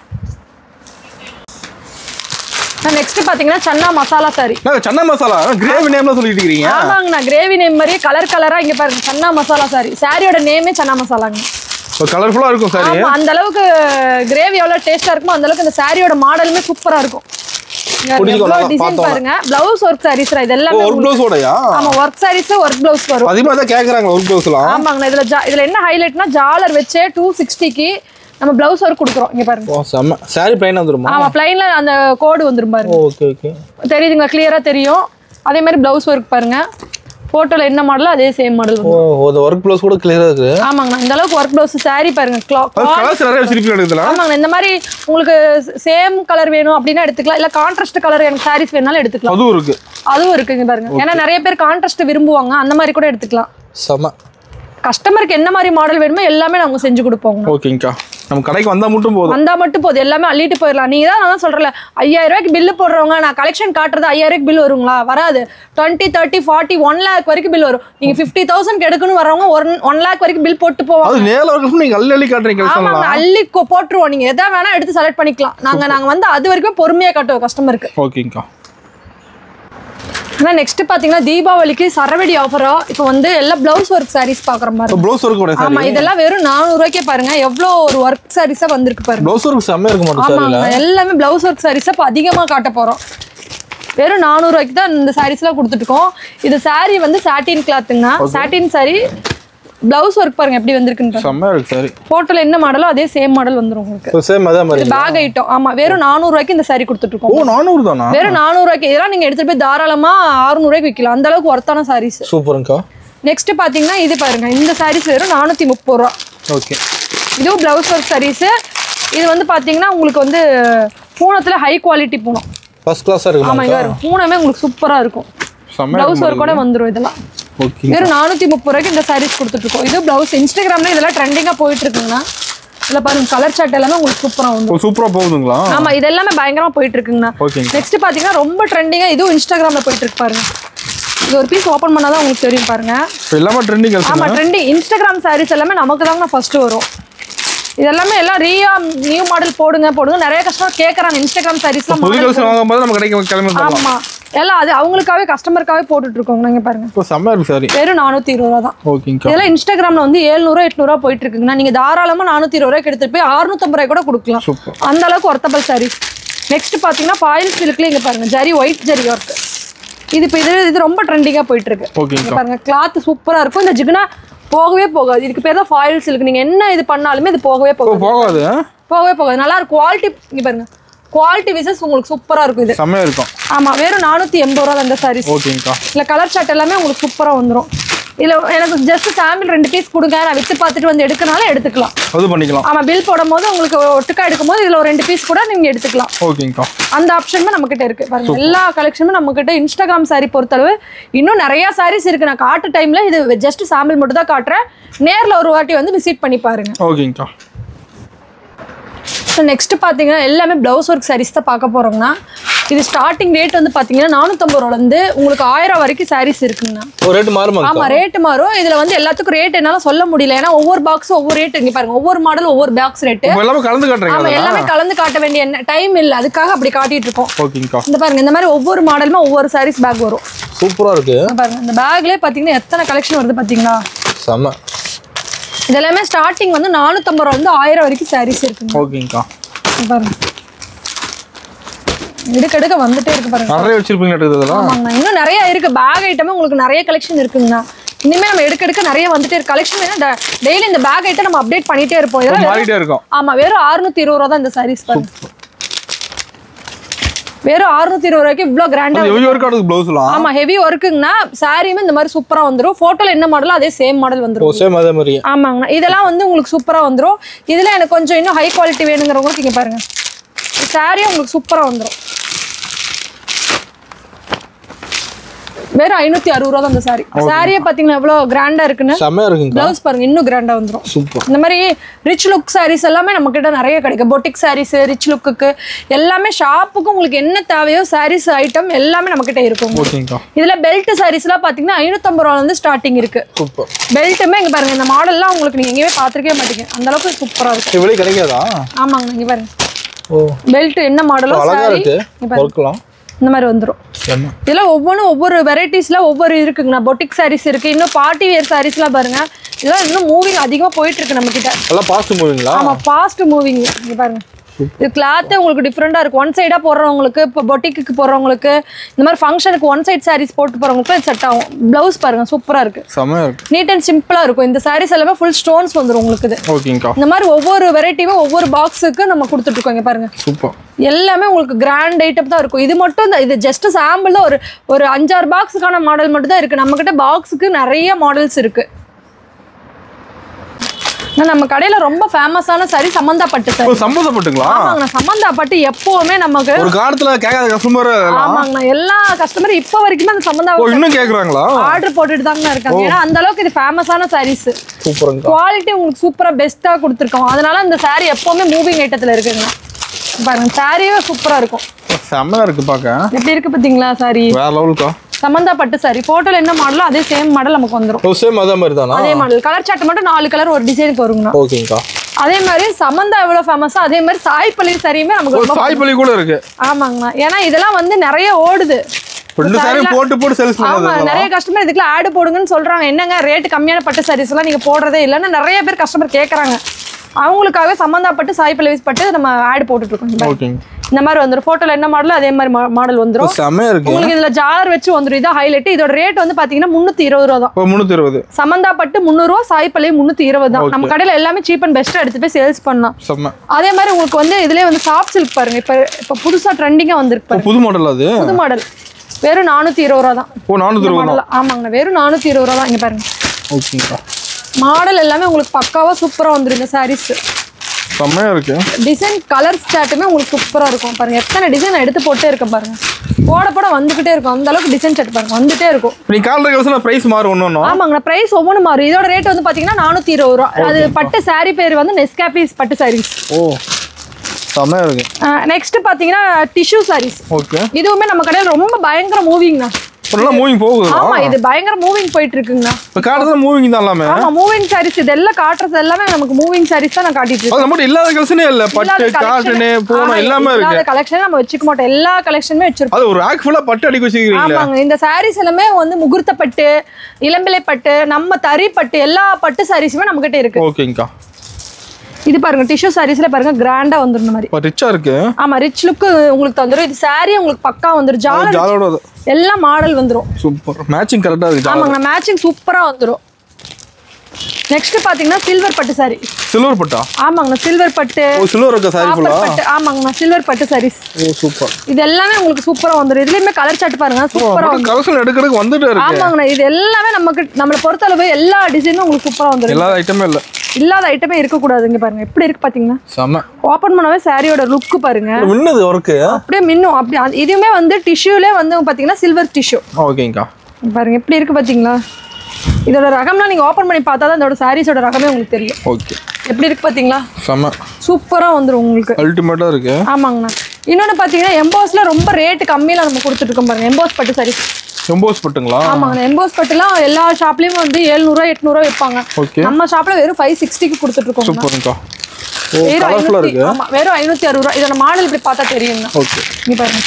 நெக்ஸ்ட் பாத்தீங்கன்னா சன்னா மசாலா சாரி நான் சன்னா மசாலா கிரேவி நேம்ல சொல்லிட்டு இருக்கீங்க ஆமாங்கண்ணா கிரேவி நேம் மாதிரியே கலர் கலரா இங்க பாருங்க சன்னா மசாலா சாரி சாரியோட நேமே சன்னா மசாலாங்க இப்போ கலர்ஃபுல்லா இருக்கும் சாரி ஆமா அந்த அளவுக்கு கிரேவி எவ்வளவு டேஸ்டா இருக்குமோ அந்த அளவுக்கு இந்த சாரியோட மாடலுமே சூப்பரா இருக்கும் பிடிக்கும், நல்லா டிசைன் பார்த்தோம். பாருங்க பிளவுஸ் ஒர்க் சாரீஸ் இது ஓ எல்லாமே ஒரு உங்களுக்கு- ப்ளவுஸோடயா ஆமா ஒர்க் சாரீஸ் ஒர்க் பிளவுஸ் வரும் அதிகமாக தான் கேட்குறாங்க ஒரு ப்ளவுஸ்லாம் ஆமாங்கண்ணா இதுல ஜா- இதுல என்ன ஹைலைட்னா ஜாலர் வச்சே டூ சிக்ஸ்டிக்கு நம்ம பிளவுஸ் ஒர்க் கொடுக்குறோம் இங்க பாருங்க ஓ செம்ம சாரி பிளைன் வந்துருமா ஆமா பிளைன்ல அந்த கோடு வந்துரும் பாருங்க ஓகே ஓகே தெரியுதுங்களா கிளியரா தெரியும் அதே மாதிரி பிளவுஸ் ஒர்க் பாருங்க போட்டோல என்ன மாடலோ அதே சேம் மாடல் ஓ அந்த ஒர்க் ப்ளவுஸ் கூட கிளியரா இருக்கு ஆமாங்கண்ணா இந்த அளவுக்கு ஒர்க் பிளவுஸ் saree பாருங்க clock- அது கலர்ஸ் நிறைய வச்சிருப்பீங்க இதுல ஆமாங்கண்ணா இந்த மாதிரி உங்களுக்கு சேம் கலர் வேணும் அப்படின்னா எடுத்துக்கலாம் இல்ல கான்ட்ராஸ்ட் கலர் எனக்கு சாரீஸ் வேணாலும் எடுத்துக்கலாம் அதுவும் இருக்கு அதுவும் இருக்குங்க பாருங்க ஏன்னா நிறைய பேர் கான்ட்ராஸ்ட் விரும்புவாங்க அந்த மாதிரி கூட எடுத்துக்கலாம் செம்ம கஸ்டமருக்கு என்ன மாதிரி மாடல் வேணுமோ எல்லாமே நாங்க செஞ்சு கொடுப்போங்க ஓகேங்கக்கா நம்ம கடைக்கு வந்தா மட்டும் போதும் வந்தா மட்டும் போதும் எல்லாமே அள்ளிட்டு போயிடலாம் நீங்க தான் நான் சொல்றேன் ஐயாயிரம் ரூபாய்க்கு பில்லு போடுறவங்க நான் கலெக்ஷன் காட்டுறது ஐயாயிரம் ரூபாய்க்கு பில் வருங்களா வராது twenty thirty forty one lakh வரைக்கும் பில் வரும் நீங்க ஃபிஃப்டி தௌசண்ட் எடுக்கணும் வரவங்க ஒன் ஒன் லேக் வரைக்கும் பில் போட்டு போவாங்க அது நேரில் இருக்கும் நீங்க அள்ளி அள்ளி காட்டுறீங்க ஆமாங்க கலெக்ஷன்லாம் அள்ளி கொ- போட்டுருவோம் நீங்க எதா வேணா எடுத்து செலக்ட் பண்ணிக்கலாம் நாங்க நாங்க வந்து அது வரைக்கும் பொறுமையா காட்டுவோம் கஸ்டமருக்கு ஓகேங்கக்கா ஆனா நெக்ஸ்ட் பாத்தீங்கன்னா தீபாவளிக்கு சரவெடி ஆஃபரா இப்போ வந்து எல்லா பிளவுஸ் ஒர்க் சாரீஸ் பாக்குற மாதிரி ப்ளவுஸ் ஒர்க் கூட ஆமா சாரி இதெல்லாம் வெறும் நானூறு ரூபாய்க்கே பாருங்க எவ்வளவு ஒரு ஒர்க் சாரீஸா வந்திருக்கு பாருங்க ப்ளவுஸ் ஒர்க் செம்மையா இருக்க மாட்டோம் சாரில ஆமாங்க எல்லாமே பிளவுஸ் ஒர்க் சாரீஸ் இப்போ அதிகமாக காட்ட போகிறோம் வெறும் நானூறுரூவாய்க்கு தான் இந்த சாரீஸ்லாம் கொடுத்துட்ருக்கோம் இது saree வந்து சாட்டின் கிளாத்துங்கண்ணா சாட்டின் saree பிளவுஸ் ஒர்க் பாருங்க எப்படி வந்திருக்குன்னு செம்மையா இருக்கு சாரி ஃபோட்டோவில் என்ன மாடலோ அதே சேம் மாடல் வந்துரும் உங்களுக்கு சேம் அதே மாதிரி பேக் ஐட்டம் ஆமாம் வெறும் நானூறுரூவாய்க்கு இந்த saree கொடுத்துட்ருக்கோம் ஓ நானூறு தானா வெறும் நானூறுரூவாய்க்கு இதெல்லாம் நீங்கள் எடுத்துகிட்டு போய் தாராளமாக அறுநூறுவாய்க்கு விற்கலாம் அந்த அளவுக்கு ஒர்த்தான சாரீஸ் சூப்பருங்கக்கா நெக்ஸ்ட் பார்த்தீங்கன்னா இது பாருங்க இந்த சாரீஸ் வெறும் நானூற்றி முப்பது ரூபா ஓகே இதுவும் பிளவுஸ் ஒர்க் சாரீஸு இது வந்து பார்த்தீங்கன்னா உங்களுக்கு வந்து பூனத்தில் ஹை குவாலிட்டி பூனம் ஃபர்ஸ்ட் கிளாஸா இருக்கு ஆமா இங்க பாருங்க பூனமே உங்களுக்கு சூப்பரா இருக்கும் செம்மையா பிளவுஸ் ஒர்க்கோட வந்துரும் இதெல்லாம் ஓகே வெறும் நானூத்தி முப்பது ரூபாய்க்கு இந்த சாரீஸ் கொடுத்துட்டு இருக்கோம் இது பிளவுஸ் இன்ஸ்டாகிராம்ல இதெல்லாம் ட்ரெண்டிங்கா போயிட்டு இருக்குங்கண்ணா இதுல பாருங்க கலர் சார்ட் எல்லாமே உங்களுக்கு சூப்பரா வந்துரும் ஓ சூப்பரா போகுதுங்களா ஆமா இது எல்லாமே பயங்கரமா போயிட்டு இருக்குங்கண்ணா ஓகேங்க நெக்ஸ்ட் பாத்தீங்கன்னா ரொம்ப ட்ரெண்டிங்கா இதுவும் இன்ஸ்டாகிராம்ல போயிட்டு இருக்கு பாருங்க இது ஒரு பீஸ் ஓப்பன் பண்ணாதான் உங்களுக்கு தெரியும் பாருங்க இப்போ எல்லாமே ட்ரெண்டிங் ஆமா கலெக்ஷன் ட்ரெண்டிங் இன்ஸ்டாகிராம் சாரீஸ் எல்லாமே நமக்கு தாங்க ஃபர்ஸ்ட் வரும் இது எல்லாமே எல்லாம் ரீயா நியூ மாடல் போடுங்க போடுங்க நிறைய கஸ்டமர் கேக்குறாங்க இன்ஸ்டாகிராம் சாரீஸ்லாம் புது கலெக்ஷன் வாங்கும்போது நம்ம கடைக்கு கிளம்பி தரலாம் ஆமா எல்லாம் அது அவங்களுக்காகவே கஸ்டமருக்காகவே போட்டுட்டு இருக்கோங்க நீங்க பாருங்க இப்போ செம்மையா இருக்கு சாரி வெறும் நானூத்தி இருபது ரூபா தான் ஓகேங்கக்கா இதெல்லாம் இன்ஸ்டாகிராம்ல வந்து ஏழ்நூறுவா எட்நூறுவா போயிட்டு இருக்குங்கண்ணா நீங்க தாராளமா நானூத்தி இருபது ரூபாய்க்கு எடுத்துட்டு போய் அறுநூத்தம்பது ரூபாய் கூட கொடுக்கலாம் சூப்பர் அந்த அளவுக்கு ஒர்த்தபிள் சாரீஸ் நெக்ஸ்ட் பாத்தீங்கன்னா பாயில் சில்க்ல இங்க பாருங்க ஜரி ஒயிட் ஜரி ஒர்க் இது இப்போ இது இது ரொம்ப ட்ரெண்டிங்கா போயிட்டு இருக்கு இங்க ஓகேங்கக்கா பாருங்க கிளாத் சூப்பரா இருக்கும் இந்த ஜிகுனா போகவே போகாது இதுக்கு பேர் தான் ஃபாயில் சில்க் நீங்க என்ன இது பண்ணாலுமே இது போகவே இப்போ போகாது போகாது ஆ? போகவே போகாது நல்லா இருக்கும் குவாலிட்டி இங்க பாருங்க குவாலிட்டி விசஸ் உங்களுக்கு சூப்பரா இருக்கும் இது செம்மையா இருக்கும் ஆமா வெறும் நானூத்தி எண்பது ரூபா தான் இந்த சாரீஸ் ஓகேங்கக்கா இல்லை கலர் ஷர்ட் எல்லாமே உங்களுக்கு சூப்பராக வந்துடும் இதில் எனக்கு ஜஸ்ட் சாம்பிள் ரெண்டு பீஸ் கொடுங்க நான் வித்து பார்த்துட்டு வந்து எடுக்கனாலும் எடுத்துக்கலாம் அது பண்ணிக்கலாம் ஆமாம் பில் போடும்போது உங்களுக்கு ஒட்டுக்கா எடுக்கும்போது இதில் ஒரு ரெண்டு பீஸ் கூட நீங்கள் எடுத்துக்கலாம் ஓகேங்கக்கா அந்த ஆப்ஷனுமே நம்மக்கிட்ட இருக்கு பாருங்க எல்லா கலெக்ஷனுமே நம்மக்கிட்ட இன்ஸ்டாகிராம் சாரி பொறுத்தளவு இன்னும் நிறைய சாரீஸ் இருக்கு நான் காட்டு டைம்ல இது ஜஸ்ட் சாம்பிள் மட்டும் தான் காட்டுறேன் நேரில் ஒரு வாட்டி வந்து விசிட் பண்ணி பாருங்க ஓகேங்கக்கா ஸோ நெக்ஸ்ட் பார்த்தீங்கன்னா எல்லாமே ப்ளவுஸ் ஒர்க் சாரீஸ் தான் பார்க்க போகிறோம்னா இது ஸ்டார்டிங் ரேட் வந்து பார்த்தீங்கன்னா நானூற்றம்பது ரூபாலேருந்து உங்களுக்கு ஆயிரம் வரைக்கும் சாரீஸ் இருக்குங்கண்ணா ஒரு ரேட் மாறுமா ஆமா ரேட் மாறும் இதுல வந்து எல்லாத்துக்கும் ரேட் என்னால சொல்ல முடியல ஏன்னா ஒவ்வொரு பாக்ஸும் ஒவ்வொரு ரேட் இங்க பாருங்க ஒவ்வொரு மாடல் ஒவ்வொரு பாக்ஸ் ரேட் இப்போ எல்லாமே கலந்து ஆமா காட்டுறீங்களா எல்லாமே கலந்து காட்ட வேண்டிய என்ன டைம் இல்ல அதுக்காக அப்படி காட்டிட்டு இருக்கோம் ஓகேங்கக்கா இந்த பாருங்க இந்த மாதிரி ஒவ்வொரு மாடலுமே ஒவ்வொரு சாரீஸ் பேக் வரும் சூப்பரா இருக்கு இந்த பாருங்க இந்த பேக்லயே பாத்தீங்கன்னா எத்தனை கலெக்ஷன் வருது பாத்தீங்களா செம்ம இது எல்லாமே ஸ்டார்டிங் வந்து நானூத்தம்பது ரூபா வந்து ஆயிரம் வரைக்கும் சாரீஸ் இருக்குங்க ஓகேங்கக்கா இங்க பாருங்க எடுக்க எடுக்க வந்துட்டே இருக்கு பாருங்க நிறைய வச்சிருப்பீங்க இதெல்லாம் ஆமாங்கண்ணா இன்னும் நிறைய இருக்கு பேக் ஐட்டமே உங்களுக்கு நிறைய கலெக்ஷன் இருக்குங்கண்ணா இனிமே நம்ம எடுக்க எடுக்க நிறைய வந்துட்டே இருக்கு கலெக்ஷன் டெய்லி இந்த பேக் ஐட்டம் நம்ம அப்டேட் பண்ணிட்டே இருப்போம் இதெல்லாம் வெறும்- மாறிட்டே இருக்கும் ஆமா வெறும் 620 இருபது ரூபா தான் இந்த சாரீஸ் பாருங்க வெறும் 620 இருபது ரூபாய்க்கு இவ்வளோ கிராண்டா எவ்வளோ ஒர்க் ஆடுது ப்ளவுஸ்லாம் ஆமா ஹெவி ஒர்க்குங்கண்ணா சாரியுமே இந்த மாதிரி சூப்பரா வந்துரும் போட்டோல என்ன மாடலோ அதே சேம் மாடல் ஓ வந்துரும் சேம் அதே மாதிரி ஆமாங்கண்ணா இதெல்லாம் வந்து உங்களுக்கு சூப்பரா வந்துரும் இதுல எனக்கு கொஞ்சம் இன்னும் ஹை குவாலிட்டி வேணுங்கிறவங்களுக்கு இங்க பாருங்க சாரியும் உங்களுக்கு சூப்பரா வந்துரும் வெறும் ஐநூத்தி அறுபது ரூபா தான் இந்த சாரி சாரியே பாத்தீங்கன்னா எவ்வளவு கிராண்டா இருக்குன்னு செம்மையா இருக்குங்க பிளவுஸ் பாருங்க இன்னும் கிராண்டா வந்துரும் சூப்பர் இந்த மாதிரி ரிச் லுக் சாரீஸ் எல்லாமே நம்ம கிட்ட நிறைய கிடைக்கும் பொட்டிக் சாரீஸ் ரிச் லுக்குக்கு எல்லாமே ஷாப்புக்கு உங்களுக்கு என்ன தேவையோ சாரீஸ் ஐட்டம் எல்லாமே நம்ம கிட்ட இருக்கும் ஓகேங்கக்கா இதுல பெல்ட் சாரீஸ்லாம் பாத்தீங்கன்னா ஐநூத்தம்பது ரூபால இருந்து ஸ்டார்டிங் இருக்கு சூப்பர் பெல்ட்டுமே இங்க பாருங்க இந்த மாடல்லாம் உங்களுக்கு நீங்க எங்கேயுமே பார்த்துருக்கவே மாட்டீங்க அந்த அளவுக்கு சூப்பரா இருக்கு இவ்வளோ கிடைக்காதா ஆமாங்க இங்க பாருங்க ஓ பெல்ட் என்ன மாடலோ அழகா சாரி இருக்கு இங்க பாருங்க ஒர்க்கலாம் இந்த மாதிரி வந்துரும் செம்ம இதெல்லாம் ஒவ்வொன்றும் ஒவ்வொரு வெரைட்டிஸ்ல ஒவ்வொரு இருக்குங்கண்ணா பொட்டிக் சாரீஸ் இருக்கு இன்னும் பார்ட்டி வேர் சாரீஸ்லாம் பாருங்க இதெல்லாம் இன்னும் மூவிங் அதிகமா போயிட்டு இருக்கு நம்ம கிட்ட எல்லாம் பாஸ்ட் மூவிங்களா ஆமா ஃபாஸ்ட் மூவிங் இங்க பாருங்க இது கிளாத்தே உங்களுக்கு டிஃப்ரெண்டா இருக்கும் ஒன் சைடா போடுறவங்களுக்கு இப்போ பொட்டிக்கு போடுறவங்களுக்கு இந்த மாதிரி ஃபங்க்ஷனுக்கு ஒன் சைட் சாரீஸ் போட்டு போறவங்களுக்கு இது செட் ஆகும் பிளவுஸ் பாருங்க சூப்பரா இருக்கு செம்மையா இருக்கு நீட் அண்ட் சிம்பிளா இருக்கும் இந்த சாரீஸ் எல்லாமே ஃபுல் ஸ்டோன்ஸ் வந்துரும் உங்களுக்கு இது ஓகேங்கக்கா இந்த மாதிரி ஒவ்வொரு வெரைட்டியுமே ஒவ்வொரு பாக்ஸுக்கு நம்ம கொடுத்துட்டு இருக்கோம் இங்க பாருங்க சூப்பர் எல்லாமே உங்களுக்கு கிராண்ட் ஐட்டம் தான் இருக்கும் இது மட்டும் தான் இது ஜஸ்ட் சாம்பிள் தான் ஒரு ஒரு அஞ்சாறு பாக்ஸுக்கான மாடல் மட்டும் தான் இருக்கு நம்ம கிட்ட பாக்ஸுக்கு நிறைய மாடல்ஸ் இருக்கு ஆனா, நம்ம கடையில ரொம்ப ஃபேமஸான சாரி சமந்தா பட்டு ஓ சாரி சம்மந்தப்பட்டுங்களா ஆமாங்கண்ணா சமந்தா பட்டு எப்பவுமே நமக்கு ஒரு காலத்துல கேட்காத கஸ்டமர் ஆமாங்கண்ணா எல்லா கஸ்டமரும் இப்போ வரைக்குமே அந்த சமந்தா ஓ இன்னும் கேக்குறாங்களா ஆர்டர் போட்டுட்டு தாங்கண்ணா இருக்காங்க ஏன்னா அந்த அளவுக்கு இது ஃபேமஸான சாரீஸ் சூப்பருங்கக்கா குவாலிட்டி உங்களுக்கு சூப்பரா பெஸ்ட்டா கொடுத்துருக்கோம் அதனால அந்த saree எப்பவுமே மூவிங் ஐட்டத்துல இருக்குங்க பாருங்க சாரியே சூப்பரா இருக்கும் செம்மையா இருக்கு பாக்க எப்படி இருக்கு பாத்தீங்களா சாரி வேற லெவலுக்கா சமந்தா பட்டு சாரி போட்டோல என்ன மாடலோ அதே சேம் மாடல் நமக்கு வந்துரும் ஓ சேம் அதே மாதிரி தானா அதே மாடல் கலர் சார்ட் மட்டும் நாலு கலர் ஒரு டிசைனுக்கு வருங்கண்ணா ஓகேங்கக்கா அதே மாதிரி சமந்தா எவ்வளவு ஃபேமஸோ அதே மாதிரி சாய் பள்ளி சாரியுமே நமக்கு ஒரு ரொம்ப சாய்பலி கூட இருக்கு ஆமாங்கண்ணா ஏன்னா இதெல்லாம் வந்து நிறைய ஓடுது ரெண்டு சாரி போட்டு போட்டு சேல்ஸ் ஆமா பண்ணது நிறைய கஸ்டமர் இதுக்குள்ள ஆடு போடுங்கன்னு சொல்றாங்க என்னங்க ரேட் கம்மியான பட்டு சாரீஸ் எல்லாம் நீங்க போடுறதே இல்லைன்னு நிறைய பேர் கஸ்டமர் கேக்குறாங்க அவங்களுக்காக சம்பந்தப்பட்டு சாய் பல்லவிஸ் பட்டு நம்ம ஆடு போட்டுட்டு இருக்கோம் இந்த மாதிரி. ஓகேங்க இந்த மாதிரி வந்துரும் போட்டோல என்ன மாடலோ அதே மாதிரி மாடல் வந்துரும் செம்மையா இருக்கு உங்களுக்கு இதுல ஜாலர் வச்சு வந்துரும் இதான் ஹைலைட் இதோட ரேட் வந்து பாத்தீங்கன்னா முன்னூத்தி இருபது ரூபா தான் ஓ முந்நூத்தி இருபது சமந்தா பட்டு முந்நூறுவா சாய் பல்லவி முன்னூத்தி இருபது தான் நம்ம கடையில எல்லாமே சீப் அண்ட் பெஸ்ட்டா எடுத்து போய் சேல்ஸ் பண்ணலாம் செம்ம அதே மாதிரி உங்களுக்கு வந்து இதுலயே வந்து சாஃப்ட் சில்க் பாருங்க இப்ப இப்ப புதுசா ட்ரெண்டிங்கா வந்திருக்கு ஓ பாருங்க புது மாடல் அது புது மாடல் வெறும் நானூத்தி இருபது ரூபா தான் ஓ நானூத்தி இருபது தான் மாடல் ஆமாங்கண்ணா வெறும் நானூத்தி இருபது ரூபா தான் இங்க பாருங்க ஓகேங்கக்கா மாடல் எல்லாமே உங்களுக்கு பக்காவா சூப்பரா வந்துரும் இந்த சாரீஸ் செம்மையா இருக்கு டிசைன் கலர் சாட்டுமே உங்களுக்கு சூப்பரா இருக்கும் பாருங்க எத்தனை டிசைன் எடுத்து போட்டே இருக்கேன் பாருங்க போட போட வந்துகிட்டே இருக்கும் அந்த அளவுக்கு டிசைன் செட் பாருங்க வந்துட்டே இருக்கும் நீ காலைல கலசல பிரைஸ் மாறும் ஒன்று ஒன்றும் ஆமாங்கண்ணா பிரைஸ் ஒவ்வொன்றும் மாறும் இதோட ரேட் வந்து பாத்தீங்கன்னா நானூத்தி இருபது ரூபா அது பட்டு saree பேர் வந்து நெஸ்காபிஸ் பட்டு சாரீஸ் ஓ செம்மையா இருக்கு நெக்ஸ்ட் பாத்தீங்கன்னா டிஷ்யூ சாரீஸ் ஓகே இதுவுமே நம்ம கடையில் ரொம்ப பயங்கர மூவிங்ண்ணா நல்லா மூவிங் போகுதுங்களா ஆமா இது பயங்கர மூவிங் போயிட்டு இருக்குங்கண்ணா இப்போ காட்டுறது மூவிங் தான் எல்லாமே ஆமா மூவிங் சாரீஸ் இது எல்லாம் காட்டுறது எல்லாமே நமக்கு மூவிங் சாரீஸ் தான் நான் காட்டிட்டு இருக்கேன் அது நம்மகிட்ட இல்லாத கலெக்ஷனே இல்ல பட்டு காட்டனு பூனம் எல்லாமே இருக்கு கலெக்ஷன் நம்ம வச்சுக்க மாட்டோம் எல்லா கலெக்ஷனுமே வச்சிருப்போம் அது ஒரு ஆக் ஃபுல்லா பட்டு அடிக்க வச்சுக்கிறீங்களா ஆமாங்க இந்த சாரீஸ் எல்லாமே வந்து முகூர்த்த பட்டு இளம்பிள்ளை பட்டு நம்ம தறி பட்டு எல்லா பட்டு சாரீஸுமே நம்ம கிட்ட இருக்கு ஓகேங்கக்கா இது பாருங்க டிஷ்யூ சாரீஸ்ல பாருங்க கிராண்டா வந்துரும் இந்த மாதிரி இப்போ ரிச்சா இருக்கு ஆமா ரிச் லுக் உங்களுக்கு தந்துரும் இது saree உங்களுக்கு பக்கா வந்துரும் ஜாலர் ஜாலோட எல்லா மாடல் வந்துரும் சூப்பர் மேட்சிங் கரெக்டா இருக்கு ஜாலர் ஆமாங்க மேட்சிங் சூப்பரா வந்துரும் நெக்ஸ்ட் பாத்தீங்கன்னா சில்வர் பட்டு சாரி சில்வர் பட்டா ஆமாங்கண்ணா சில்வர் பட்டு ஓ சில்வர் இருக்கா சாரி காப்பர் ஃபுல்லா பட்டு ஆமாங்கண்ணா சில்வர் பட்டு சாரீஸ் ஓ சூப்பர் இது எல்லாமே உங்களுக்கு சூப்பரா வந்துரும் இதுலயுமே கலர் சார்ட் பாருங்க சூப்பரா வந்துரும் கலெக்ஷன் எடுக்கிறதுக்கு வந்துட்டே இருக்கு ஆமாங்கண்ணா இது எல்லாமே நமக்கு நம்மளை பொறுத்தளவு எல்லா டிசைனும் உங்களுக்கு சூப்பரா வந்துரும் எல்லா ஐட்டமே இல்ல இல்லாத ஐட்டமே இருக்கக்கூடாது இங்க பாருங்க எப்படி இருக்கு பாத்தீங்கன்னா செம்ம ஓப்பன் பண்ணவே சாரியோட லுக் பாருங்க மின்னது ஒர்க்கு அப்படியே மின்னும் அப்படி அது- இதுவுமே வந்து டிஷ்யூலே வந்து பாத்தீங்கன்னா சில்வர் டிஷ்யூ ஓகேங்கக்கா பாருங்க எப்படி இருக்கு பாத்தீங்களா இதோட ரகம்லாம் நீங்க ஓப்பன் பண்ணி பார்த்தா தான் இதோட சாரீஸோட ரகமே உங்களுக்கு தெரியும் ஓகே எப்படி இருக்கு பாத்தீங்களா செம்ம சூப்பரா வந்துரும் உங்களுக்கு அல்டிமேட்டா இருக்கு ஆமாங்கண்ணா இன்னொன்று பார்த்தீங்கன்னா எம்போஸ்ல ரொம்ப ரேட் கம்மியில் நம்ம கொடுத்துட்டு இருக்கோம் பாருங்க எம்போஸ் பட்டு சாரீஸ் எம்போஸ் பட்டுங்களா ஆமாங்கண்ணா எம்போஸ் பட்டுலாம் எல்லா ஷாப்லயும் வந்து எழுநூறுவா எட்நூறுவா விற்பாங்க ஓகே நம்ம ஷாப்ல வெறும் ஃபைவ் சிக்ஸ்டிக்கு கொடுத்துட்டு இருக்கோம் சூப்பர்ங்கக்கா ஓ வெறும் கலர்ஃபுல்லா ஐநூத்தி இருக்கு ஆமா வெறும் ஐநூத்தி அறுபது ரூபா இதோட மாடல் இப்படி பார்த்தா தெரியுங்கண்ணா ஓகே இங்க பாருங்க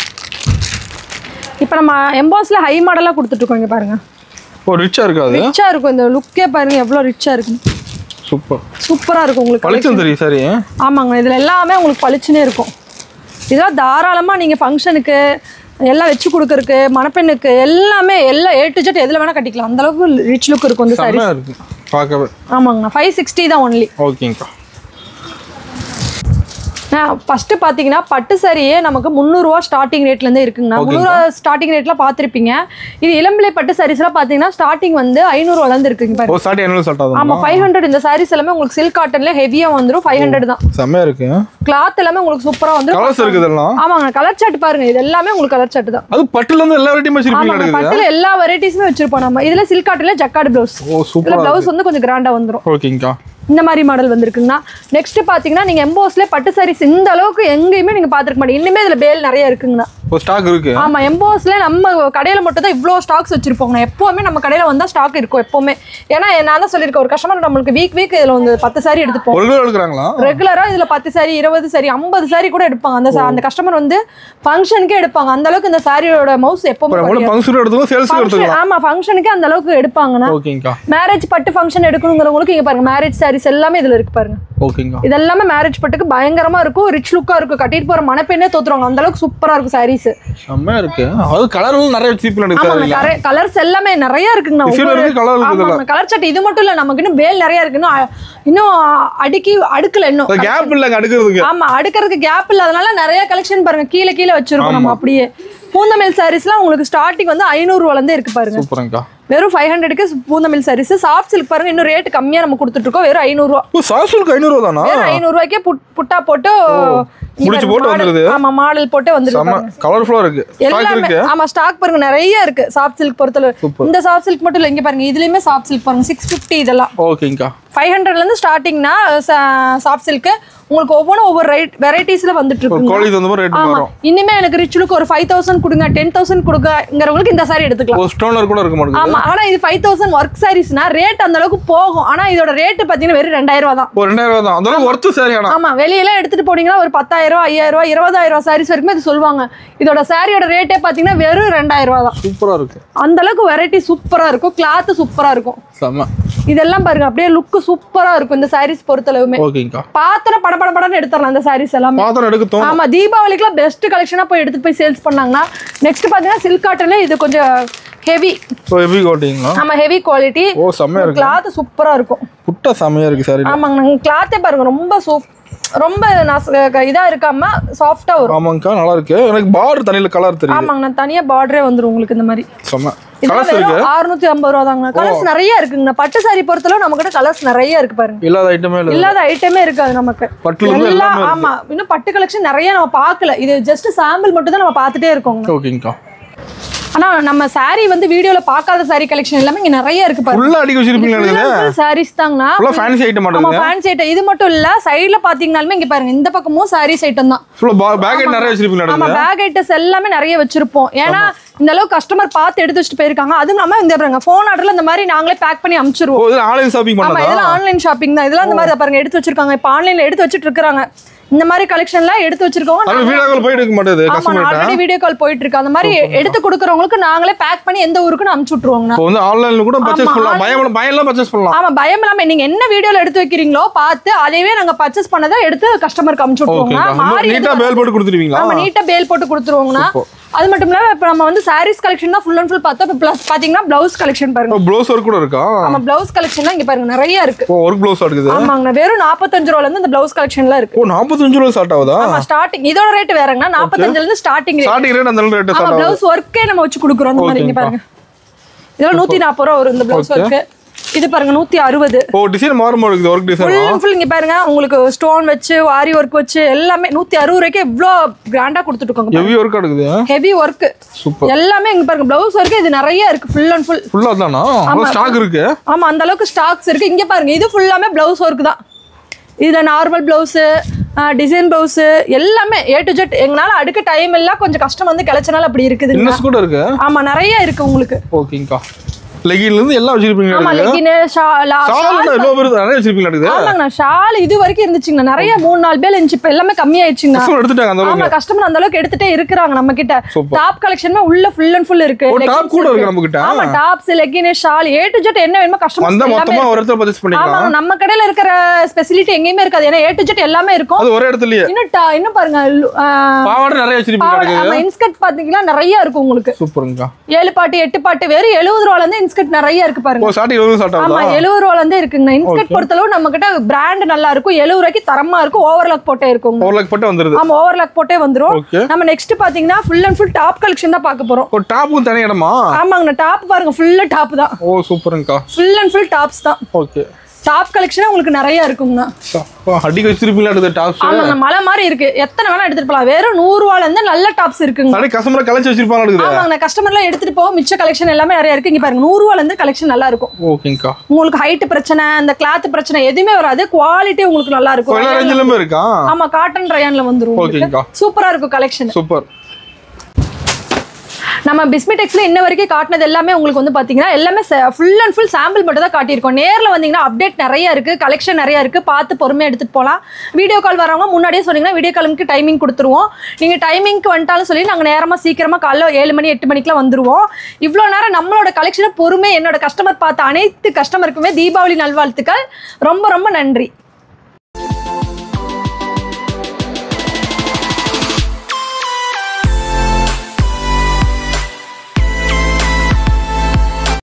இப்போ நம்ம எம்போஸ்ல ஹை மாடலாக கொடுத்துட்டு இருக்கோம் இங்க பாருங்க ஓ ரிச்சா இருக்கா அது ரிச்சா இருக்கும் இந்த லுக்கே பாருங்க எவ்வளோ ரிச்சா இருக்கு சூப்பர் சூப்பரா இருக்கும் உங்களுக்கு பளிச்சும் தெரியும் சரி ஆமாங்க இதுல எல்லாமே உங்களுக்கு பளிச்சுனே இருக்கும் இதெல்லாம் தாராளமா நீங்க ஃபங்க்ஷனுக்கு எல்லாம் வச்சு கொடுக்கறதுக்கு மணப்பெண்ணுக்கு எல்லாமே எல்லா ஏ டு ஜெட் எதுல வேணா கட்டிக்கலாம் அந்த அளவுக்கு ரிச் லுக் இருக்கும் இந்த சாரி செம்மையா இருக்கு பார்க்கவே ஆமாங்கண்ணா ஃபைவ் சிக்ஸ்டி தான் ஒன்லி ஓகேங்கக்கா ஃபர்ஸ்ட் பாத்தீங்கன்னா பட்டு சாரியே நமக்கு முந்நூறுரூவா ஸ்டார்டிங் ரேட்ல இருந்து இருக்குங்கண்ணா முந்நூறுவா ஸ்டார்டிங் ரேட்ல பார்த்திருப்பீங்க இது இளம்பிள்ளை பட்டு சாரீஸ்லாம் பாத்தீங்கன்னா ஸ்டார்டிங் வந்து ஐநூறுவால இருந்து இருக்குங்க பாருங்க ஓ சாட்டி என்ன சொல்லிட்டு ஆமா ஃபைவ் ஹண்ட்ரட் இந்த சாரீஸ் எல்லாமே உங்களுக்கு சில்க் காட்டன்ல ஹெவியா வந்துரும் ஃபைவ் ஹண்ட்ரட் தான் செம்மையா இருக்கு கிளாத் எல்லாமே உங்களுக்கு சூப்பரா வந்துரும் கலர்ஸ் இருக்குது எல்லாம் ஆமாங்க கலர் சார்ட் பாருங்க இது எல்லாமே உங்களுக்கு கலர் சார்ட் தான் அது பட்டுல இருந்து எல்லா வெரைட்டியும் வச்சிருப்பீங்க ஆமாங்க நடக்குது பட்டுல எல்லா வெரைட்டிஸுமே வச்சிருப்போம் நம்ம இதுல சில்க் காட்டன்ல ஜக்கார்டு பிளவுஸ் ஓ இதுல சூப்பரா பிளவுஸ் வந்து கொஞ்சம் கிராண்டா வந்துரும் ஓகேங்கக்கா இந்த மாதிரி மாடல் வந்திருக்குங்கண்ணா நெக்ஸ்ட் பாத்தீங்கன்னா நீங்க எம்போஸ்ல பட்டு சாரீஸ் இந்த அளவுக்கு எங்கேயுமே நீங்க பாத்துருக்க மாட்டீங்க இன்னுமே இதுல பேல் நிறைய இருக்குங்கண்ணா இப்போ ஸ்டாக் இருக்கு ஆமா எம்போஸ்ல நம்ம கடையில மட்டும் தான் இவ்வளோ ஸ்டாக்ஸ் வச்சிருப்போங்க எப்பவுமே நம்ம கடையில வந்தா ஸ்டாக் இருக்கும் எப்பவுமே ஏன்னா நான் தான் சொல்லியிருக்கேன் ஒரு கஸ்டமர் நம்மளுக்கு வீக் வீக் இதுல வந்து பத்து சாரி எடுத்துப்போம் ஒரு கிலோ எடுக்கிறாங்களா ரெகுலரா இதுல பத்து சாரி இருபது சாரி ஐம்பது சாரி கூட எடுப்பாங்க அந்த sa- அந்த கஸ்டமர் வந்து ஃபங்க்ஷனுக்கே எடுப்பாங்க அந்த அளவுக்கு இந்த சாரியோட மவுஸ் எப்பவுமே அப்புறம் கூட பங்க்ஷன் எடுத்துக்கோ சேல்ஸ் function- எடுத்துக்கலாம் ஆமா ஃபங்க்ஷனுக்கு அந்த அளவுக்கு எடுப்பாங்கண்ணா ஓகேங்கக்கா மேரேஜ் பட்டு ஃபங்க்ஷன் எடுக்கணுங்கிறவங்களுக்கு இங்க பாருங்க மேரேஜ் சாரீஸ் எல்லாமே இதுல இருக்கு பாருங்க ஓகேங்கக்கா இது எல்லாமே மேரேஜ் பட்டுக்கு பயங்கரமா இருக்கும் ரிச் லுக்கா இருக்கும் கட்டிட்டு போற மணப்பெண்ணே தோத்துருவாங்க அந்த அளவுக்கு சூப்பரா இருக்கும் சாரீஸ் செம்மையா இருக்கு அது கலரும் நிறைய சீப்பில் எடுக்கு ஆமாங்க கலர்ஸ் எல்லாமே நிறைய இருக்குங்கண்ணா டிசைன் ஒவ்வொரு- இருக்கு கலர் இருக்குது ஆமாங்க கலர் சட்டை இது மட்டும் இல்ல நமக்கு இன்னும் பேல் நிறைய இருக்கு இன்னும் அ- இன்னும் அடுக்கி அடுக்கல இன்னும் கேப் இல்லைங்க அடுக்கிறதுக்கு ஆமா அடுக்கிறதுக்கு கேப் இல்லாதனால நிறைய கலெக்ஷன் பாருங்க கீழே கீழே வச்சிருக்கோம் நம்ம அப்படியே பூந்தமேல் சாரீஸ்லாம் உங்களுக்கு ஸ்டார்டிங் வந்து ஐநூறு இருந்து இருக்கு பாருங்க சூப்பருங்கக்கா வெறும் ஃபைவ் ஹண்ட்ரடுக்கு பூந்தமிழ் சாரீஸ் சாஃப்ட் சில்க் பாருங்க இன்னும் ரேட் கம்மியா நம்ம கொடுத்துட்டு இருக்கோம் வெறும் ஐநூறுரூவா ஓ சாசுலுக்கு ஐநூறுவா தானா வெறும் ஐநூறுரூவாய்க்கே புட்டா போட்டு இங்க முடிச்சு பாருங்க, போட்டு model- வந்துருது. ஆமா மாடல் போட்டு வந்துருது செம்ம பாருங்க. கலர்ஃபுல்லா இருக்கு ஸ்டாக் எல்லாமே இருக்கு ஆமா ஸ்டாக் பாருங்க நிறைய இருக்கு சாஃப்ட் சில்க் பொறுத்தளவு Super. இந்த சாஃப்ட் சில்க் மட்டும் இல்ல இங்க பாருங்க இதுலயுமே சாஃப்ட் சில்க் பாருங்க சிக்ஸ் ஃபிஃப்டி இதெல்லாம் ஓகேங்கக்கா ஃபைவ் ஹண்ட்ரட்லேருந்து ஸ்டார்டிங்னா சாஃப்ட் சில்க்கு உங்களுக்கு ஒவ்வொன்றும் ஒவ்வொரு ரைட் வெரைட்டிஸில் வந்துட்டு இருக்குங்க குவாலிட்டி அந்த மாதிரி ரேட் ஆமா மாறும் இனிமே எனக்கு ரிச் லுக் ஒரு ஃபைவ் தௌசண்ட் கொடுங்க டென் தௌசண்ட் கொடுங்கங்கிறவங்களுக்கு இந்த சாரி எடுத்துக்கலாம் ஒரு ஸ்டோனர் கூட இருக்க மாட்டேங்குது ஆமா ஆனா இது ஃபைவ் தௌசண்ட் ஒர்க் சாரீஸ்னா ரேட் அந்த அளவுக்கு போகும் ஆனா இதோட ரேட் பாத்தீங்கன்னா வெறும் ரெண்டாயிரம் ரூபா தான் ஒரு ரெண்டாயிரம் ரூபா தான் அந்த அளவுக்கு ஒர்த்து சரி ஆனா ஆமா வெளியெல்லாம் எடுத்துட்டு போனீங்கன்னா ஒரு பத்தாயிரம் ரூபா ஐயாயிரம் ரூபா இருபதாயிரம் ரூபா சாரீஸ் வரைக்கும் இது சொல்லுவாங்க இதோட சாரியோட ரேட்டே பாத்தீங்கன்னா வெறும் ரெண்டாயிரம் ரூபா தான் சூப்பரா இருக்கு அந்த அளவுக்கு வெரைட்டி சூப்பரா இருக்கும் கிளாத் சூப்பரா இருக்கும் செம்ம இதெல்லாம் பாருங்க அப்படியே லுக் சூப்பரா இருக்கும் இந்த சாரீஸ் பொறுத்தளவுமே ஓகேங்கக்கா பாத்திரம் பட பட படன்னு எடுத்துடலாம் இந்த சாரீஸ் எல்லாமே பாத்திரம் எடுக்க தோணும் ஆமா தீபாவளிக்குலாம் பெஸ்ட் கலெக்ஷனா போய் எடுத்து போய் சேல்ஸ் பண்ணாங்கன்னா நெக்ஸ்ட் பாத்தீங்கன்னா சில்க் காட்டன்ல இது கொஞ்சம் ஹெவி ஸோ எப்படி கோட்டிங்களா ஆமா ஹெவி குவாலிட்டி ஓ செம்மையா இருக்கு கிளாத் சூப்பரா இருக்கும் குட்டா செம்மையா இருக்கு சாரி ஆமாங்க நாங்க கிளாத்தே பாருங்க ரொம்ப சூப் ரொம்ப நச- இதா இருக்காம சாஃப்டா வரும் ஆமாங்கக்கா நல்லா இருக்கு எனக்கு பார்டர் தண்ணியில கலர் தெரியுது ஆமாங்க நான் தனியா பார்டரே வந்துரும் உங்களுக்கு இந்த மாதிரி செம்ம இதெல்லாம் கலர்ஸ் இருக்கு வெறும் அறுநூத்தி ஐம்பது ரூபா தாங்க கலர்ஸ் நிறைய இருக்குங்க பட்டு சாரி பொறுத்தளவு நம்ம கிட்ட கலர்ஸ் நிறைய இருக்கு பாருங்க இல்லாத ஐட்டமே இல்லை இல்லாத ஐட்டமே இருக்காது நமக்கு பட்டுல இருந்து எல்லாம் எல்லாமே இருக்கு ஆமா இன்னும் பட்டு கலெக்ஷன் நிறைய நம்ம பார்க்கல இது ஜஸ்ட் சாம்பிள் மட்டும் தான் நம்ம பார்த்துட்டே இருக்கோங்க ஓகேங்கக்கா ஆனா நம்ம saree வந்து வீடியோல பார்க்காத saree கலெக்ஷன் எல்லாமே இங்க நிறைய இருக்கு பாருங்க ஃபுல்லா அடிக்க வச்சிருப்பீங்க நினைக்கிறேன் சாரீஸ் தாங்கண்ணா ஃபுல்லா ஃபேன்சி ஐட்டம் ஆமா மாட்டேங்குது ஃபேன்சி ஐட்டம் இது மட்டும் இல்ல சைடுல பாத்தீங்கன்னாலுமே இங்க பாருங்க இந்த பக்கமும் சாரீஸ் ஐட்டம் தான் ஃபுல்லா பேக் ஐட்டம் நிறைய வச்சிருப்பீங்க ஆமா நடக்குது பேக் ஐட்டம்ஸ் எல்லாமே நிறைய வச்சிருப்போம் ஏன்னா இந்த அளவுக்கு கஸ்டமர் பார்த்து எடுத்து வச்சுட்டு போயிருக்காங்க அதுவும் இல்லாம இந்த பாருங்க ஃபோன் ஆர்டர்ல இந்த மாதிரி நாங்களே பேக் பண்ணி ஓ அனுப்பிச்சிருவோம் இது ஆன்லைன் ஷாப்பிங் ஆமா பண்ணதா இதெல்லாம் ஆன்லைன் ஷாப்பிங் தான் இதெல்லாம் இந்த மாதிரி பாருங்க எடுத்து வச்சிருக்காங்க இப்போ ஆன்லைன்ல எடுத்து வச்சிட்டு இருக்காங்க இந்த மாதிரி கலெக்ஷன்லாம் எடுத்து வச்சிருக்கோங்க அது வீடியோ கால் போயிட்டு இருக்க மாட்டேது ஆமா கஸ்டமர்கிட்ட ஆல்ரெடி வீடியோ கால் போயிட்டு இருக்கு அந்த மாதிரி எடுத்து கொடுக்குறவங்களுக்கு நாங்களே பேக் பண்ணி எந்த ஊருக்குன்னு அனுப்பிச்சு விட்டுருவோங்க இப்போ வந்து ஆன்லைன்ல கூட பர்ச்சேஸ் ஆமா, பண்ணலாம் பயம் பயம்லாம் பர்ச்சேஸ் பண்ணலாம் ஆமா பயம் இல்லாம நீங்க என்ன வீடியோல எடுத்து வைக்கிறீங்களோ பார்த்து அதையவே நாங்க பர்ச்சேஸ் பண்ணதை எடுத்து கஸ்டமருக்கு அனுப்பிச்சு விட்டுருவோங்க மாறி நீட்டா பேல் போட்டு கொடுத்துருவீங்களா ஆமா நீட்டா பேல் போட்டு கொடுத்துருவோங்கண்ணா Super. அது மட்டும் இல்லாம இப்ப நம்ம வந்து சாரீஸ் கலெக்ஷன் தான் ஃபுல் அண்ட் ஃபுல் பார்த்தோம் இப்போ ப்ளஸ் பாத்தீங்கன்னா பிளவுஸ் கலெக்ஷன் பாருங்க ப்ளவுஸ் ஒர்க் கூட இருக்கா ஆமா பிளவுஸ் கலெக்ஷன் இங்க பாருங்க நிறைய இருக்கு ஓ ஒர்க் ப்ளவுஸ் இருக்குது ஆமாங்கண்ணா வெறும் நாற்பத்தஞ்சு ரூபால இருந்து இந்த பிளவுஸ் கலெக்ஷன்லாம் இருக்கு ஓ நாற்பத்தஞ்சு ரூபா ஸ்டார்ட் ஆகுதா ஆமா ஸ்டார்டிங் இதோட ரேட் வேறங்கண்ணா நாற்பத்தஞ்சுல இருந்து ஸ்டார்டிங் ரேட் ஸ்டார்டிங் ரேட் அந்த ரேட் ஆமா ஸ்டார்ட் ஆகுது பிளவுஸ் ஒர்க்கே நம்ம வச்சு கொடுக்குறோம் அந்த மாதிரி இங்க ஓகேங்கப்பா. பாருங்க இதெல்லாம் நூத்தி நாற்பது ரூபா வரும் இந்த பிளவுஸ் Okay. ஒர்க்கு இது பாருங்க நூத்தி அறுபது ஓ டிசைன் மாறும் இருக்குது work design full and full இங்க பாருங்க உங்களுக்கு ஸ்டோன் வச்சு வாரி ஒர்க் வச்சு எல்லாமே நூத்தி அறுபது ரூபாய்க்கு இவ்வளோ கிராண்டா கொடுத்துட்டு இருக்காங்க ஹெவி ஒர்க் இருக்குது ஹெவி ஒர்க் சூப்பர் எல்லாமே இங்க பாருங்க பிளவுஸ் ஒர்க் இது நிறைய இருக்கு ஃபுல் அண்ட் ஃபுல் ஃபுல்லா தானா ஸ்டாக் இருக்கு ஆமா அந்த அளவுக்கு ஸ்டாக்ஸ் இருக்கு இங்க பாருங்க இது ஃபுல்லாமே பிளவுஸ் ஒர்க் தான் இதுல நார்மல் பிளவுஸு டிசைன் பிளவுஸு எல்லாமே ஏ டு ஜெட் எங்களால அடுக்க டைம் எல்லாம் கொஞ்சம் கஷ்டம் வந்து கிடைச்சனால அப்படி இருக்குதுங்க இன்னஸ் கூட இருக்கு ஆமா நிறைய இருக்கு உங்களுக்கு ஓகேங்கக்கா லெகின்ல இருந்து எல்லாம் வச்சிருப்பீங்க ஆமா லெகின் ஷால் எவ்வளோ பேர் நிறைய வச்சிருப்பீங்க இருக்குது ஆமாங்கண்ணா ஷால் இது வரைக்கும் இருந்துச்சுங்கண்ணா நிறைய மூணு நாலு பேர் இருந்துச்சு இப்ப எல்லாமே கம்மியாயிடுச்சுங்கண்ணா கஸ்டமர் எடுத்துட்டாங்க அந்த ஆமா அளவுக்கு கஸ்டமர் அந்த அளவுக்கு எடுத்துட்டே இருக்கிறாங்க நம்ம கிட்ட Super. டாப் கலெக்ஷனுமே உள்ள ஃபுல் அண்ட் ஃபுல் இருக்கு ஓ டாப் leggings கூட இருக்கு. இருக்கு நம்ம கிட்ட ஆமா tops legging shawl A to Z என்ன வேணுமோ வந்தா கஸ்டமர் மொத்தமா ஒரு இடத்துல பர்ச்சேஸ் ஆமா பண்ணிக்கலாம் நம்ம கடையில இருக்கிற ஸ்பெசிலிட்டி எங்கேயுமே இருக்காது ஏன்னா ஏ டு ஜெட் எல்லாமே இருக்கும் அது ஒரே இடத்துலயே இன்னும் ta- இன்னும் பாருங்க லு- ஆ, பாவாடை நிறைய வச்சிருப்பீங்க பாவாடை, இருக்குது ஆமா இன்ஸ்கர்ட் பாத்தீங்கன்னா நிறைய இருக்கும் உங்களுக்கு சூப்பருங்கக்கா ஏழு பாட்டு எட்டு பாட்டு வெறும் எழுபது ரூபால இருந்து இன்ஸ்கர்ட் நிறைய இருக்கு பாருங்க ஓ ஸ்டார்டிங் எவ்வளோ ஸ்டார்ட் ஆமா ஆகுதா எழுபது ரூபால இருந்தே இருக்குங்க இன்ஸ்கர்ட் Okay. பொறுத்தளவு நம்ம கிட்ட பிராண்ட் நல்லா இருக்கும் எழுபது ரூபாய்க்கு தரமா இருக்கும் ஓவர்லாக் போட்டே இருக்கும் ஒரு லேக் பட்டு வந்துருது ஆமா ஓவர்லாக் போட்டே வந்துரும் ஓகே நம்ம நெக்ஸ்ட் பாத்தீங்கன்னா full and full top collection தான் பார்க்க போறோம் ஒரு டாப்பும் தனி இடமா ஆமாங்கண்ணா டாப் பாருங்க ஃபுல்லா டாப் தான் ஓ சூப்பருங்கக்கா ஃபுல் அண்ட் ஃபுல் டாப்ஸ் தான் ஓகே டாப் கலெக்ஷன் உங்களுக்கு நிறைய இருக்குங்கண்ணா அடிக்க வச்சிருப்பீங்களா இருக்குது டாப்ஸ் ஆமாங்க மலை மாதிரி இருக்கு எத்தனை வேணா எடுத்துட்டு போலாம் வெறும் நூறு ரூபால இருந்து நல்ல டாப்ஸ் இருக்குங்க அப்படியே கஸ்டமரை கலைச்சு வச்சிருப்பாங்க இருக்குது ஆமாங்க கஸ்டமர்லாம் எடுத்துட்டு போவோம் மிச்ச கலெக்ஷன் எல்லாமே நிறைய இருக்கு இங்க பாருங்க நூறு ரூபால இருந்து கலெக்ஷன் நல்லா இருக்கும் ஓகேங்கக்கா உங்களுக்கு ஹைட் பிரச்சனை அந்த கிளாத் பிரச்சனை எதுவுமே வராது குவாலிட்டி உங்களுக்கு நல்லா இப்போ எல்லா இருக்கும் ரேஞ்சிலுமே இருக்கா ஆமா காட்டன் ரயான்ல வந்துரும் உங்களுக்கு. ஓகேங்கக்கா சூப்பரா இருக்கும் கலெக்ஷன் சூப்பர் நம்ம பிஸ்மிடெக்ஸ்ல இன்ன வரைக்கும் காட்டினது எல்லாமே உங்களுக்கு வந்து பாத்தீங்கன்னா எல்லாமே ஃபுல் அண்ட் ஃபுல் சாம்பிள் மட்டும் தான் காட்டியிருக்கோம் நேர்ல வந்தீங்கன்னா அப்டேட் நிறைய இருக்கு கலெக்ஷன் நிறைய இருக்கு பார்த்து பொறுமையா எடுத்துட்டு போகலாம் வீடியோ கால் வரவங்க முன்னாடியே சொன்னீங்கன்னா வீடியோ காலுக்கு டைமிங் கொடுத்துருவோம் நீங்க டைமிங்க்கு வந்துட்டாலும் சொல்லி நாங்க நேரமா சீக்கிரமா காலைல ஏழு மணி எட்டு மணிக்கெல்லாம் வந்துருவோம் இவ்வளோ நேரம் நம்மளோட கலெக்ஷனை பொறுமை என்னோட கஸ்டமர் பார்த்த அனைத்து கஸ்டமருக்குமே தீபாவளி நல்வாழ்த்துக்கள் ரொம்ப ரொம்ப நன்றி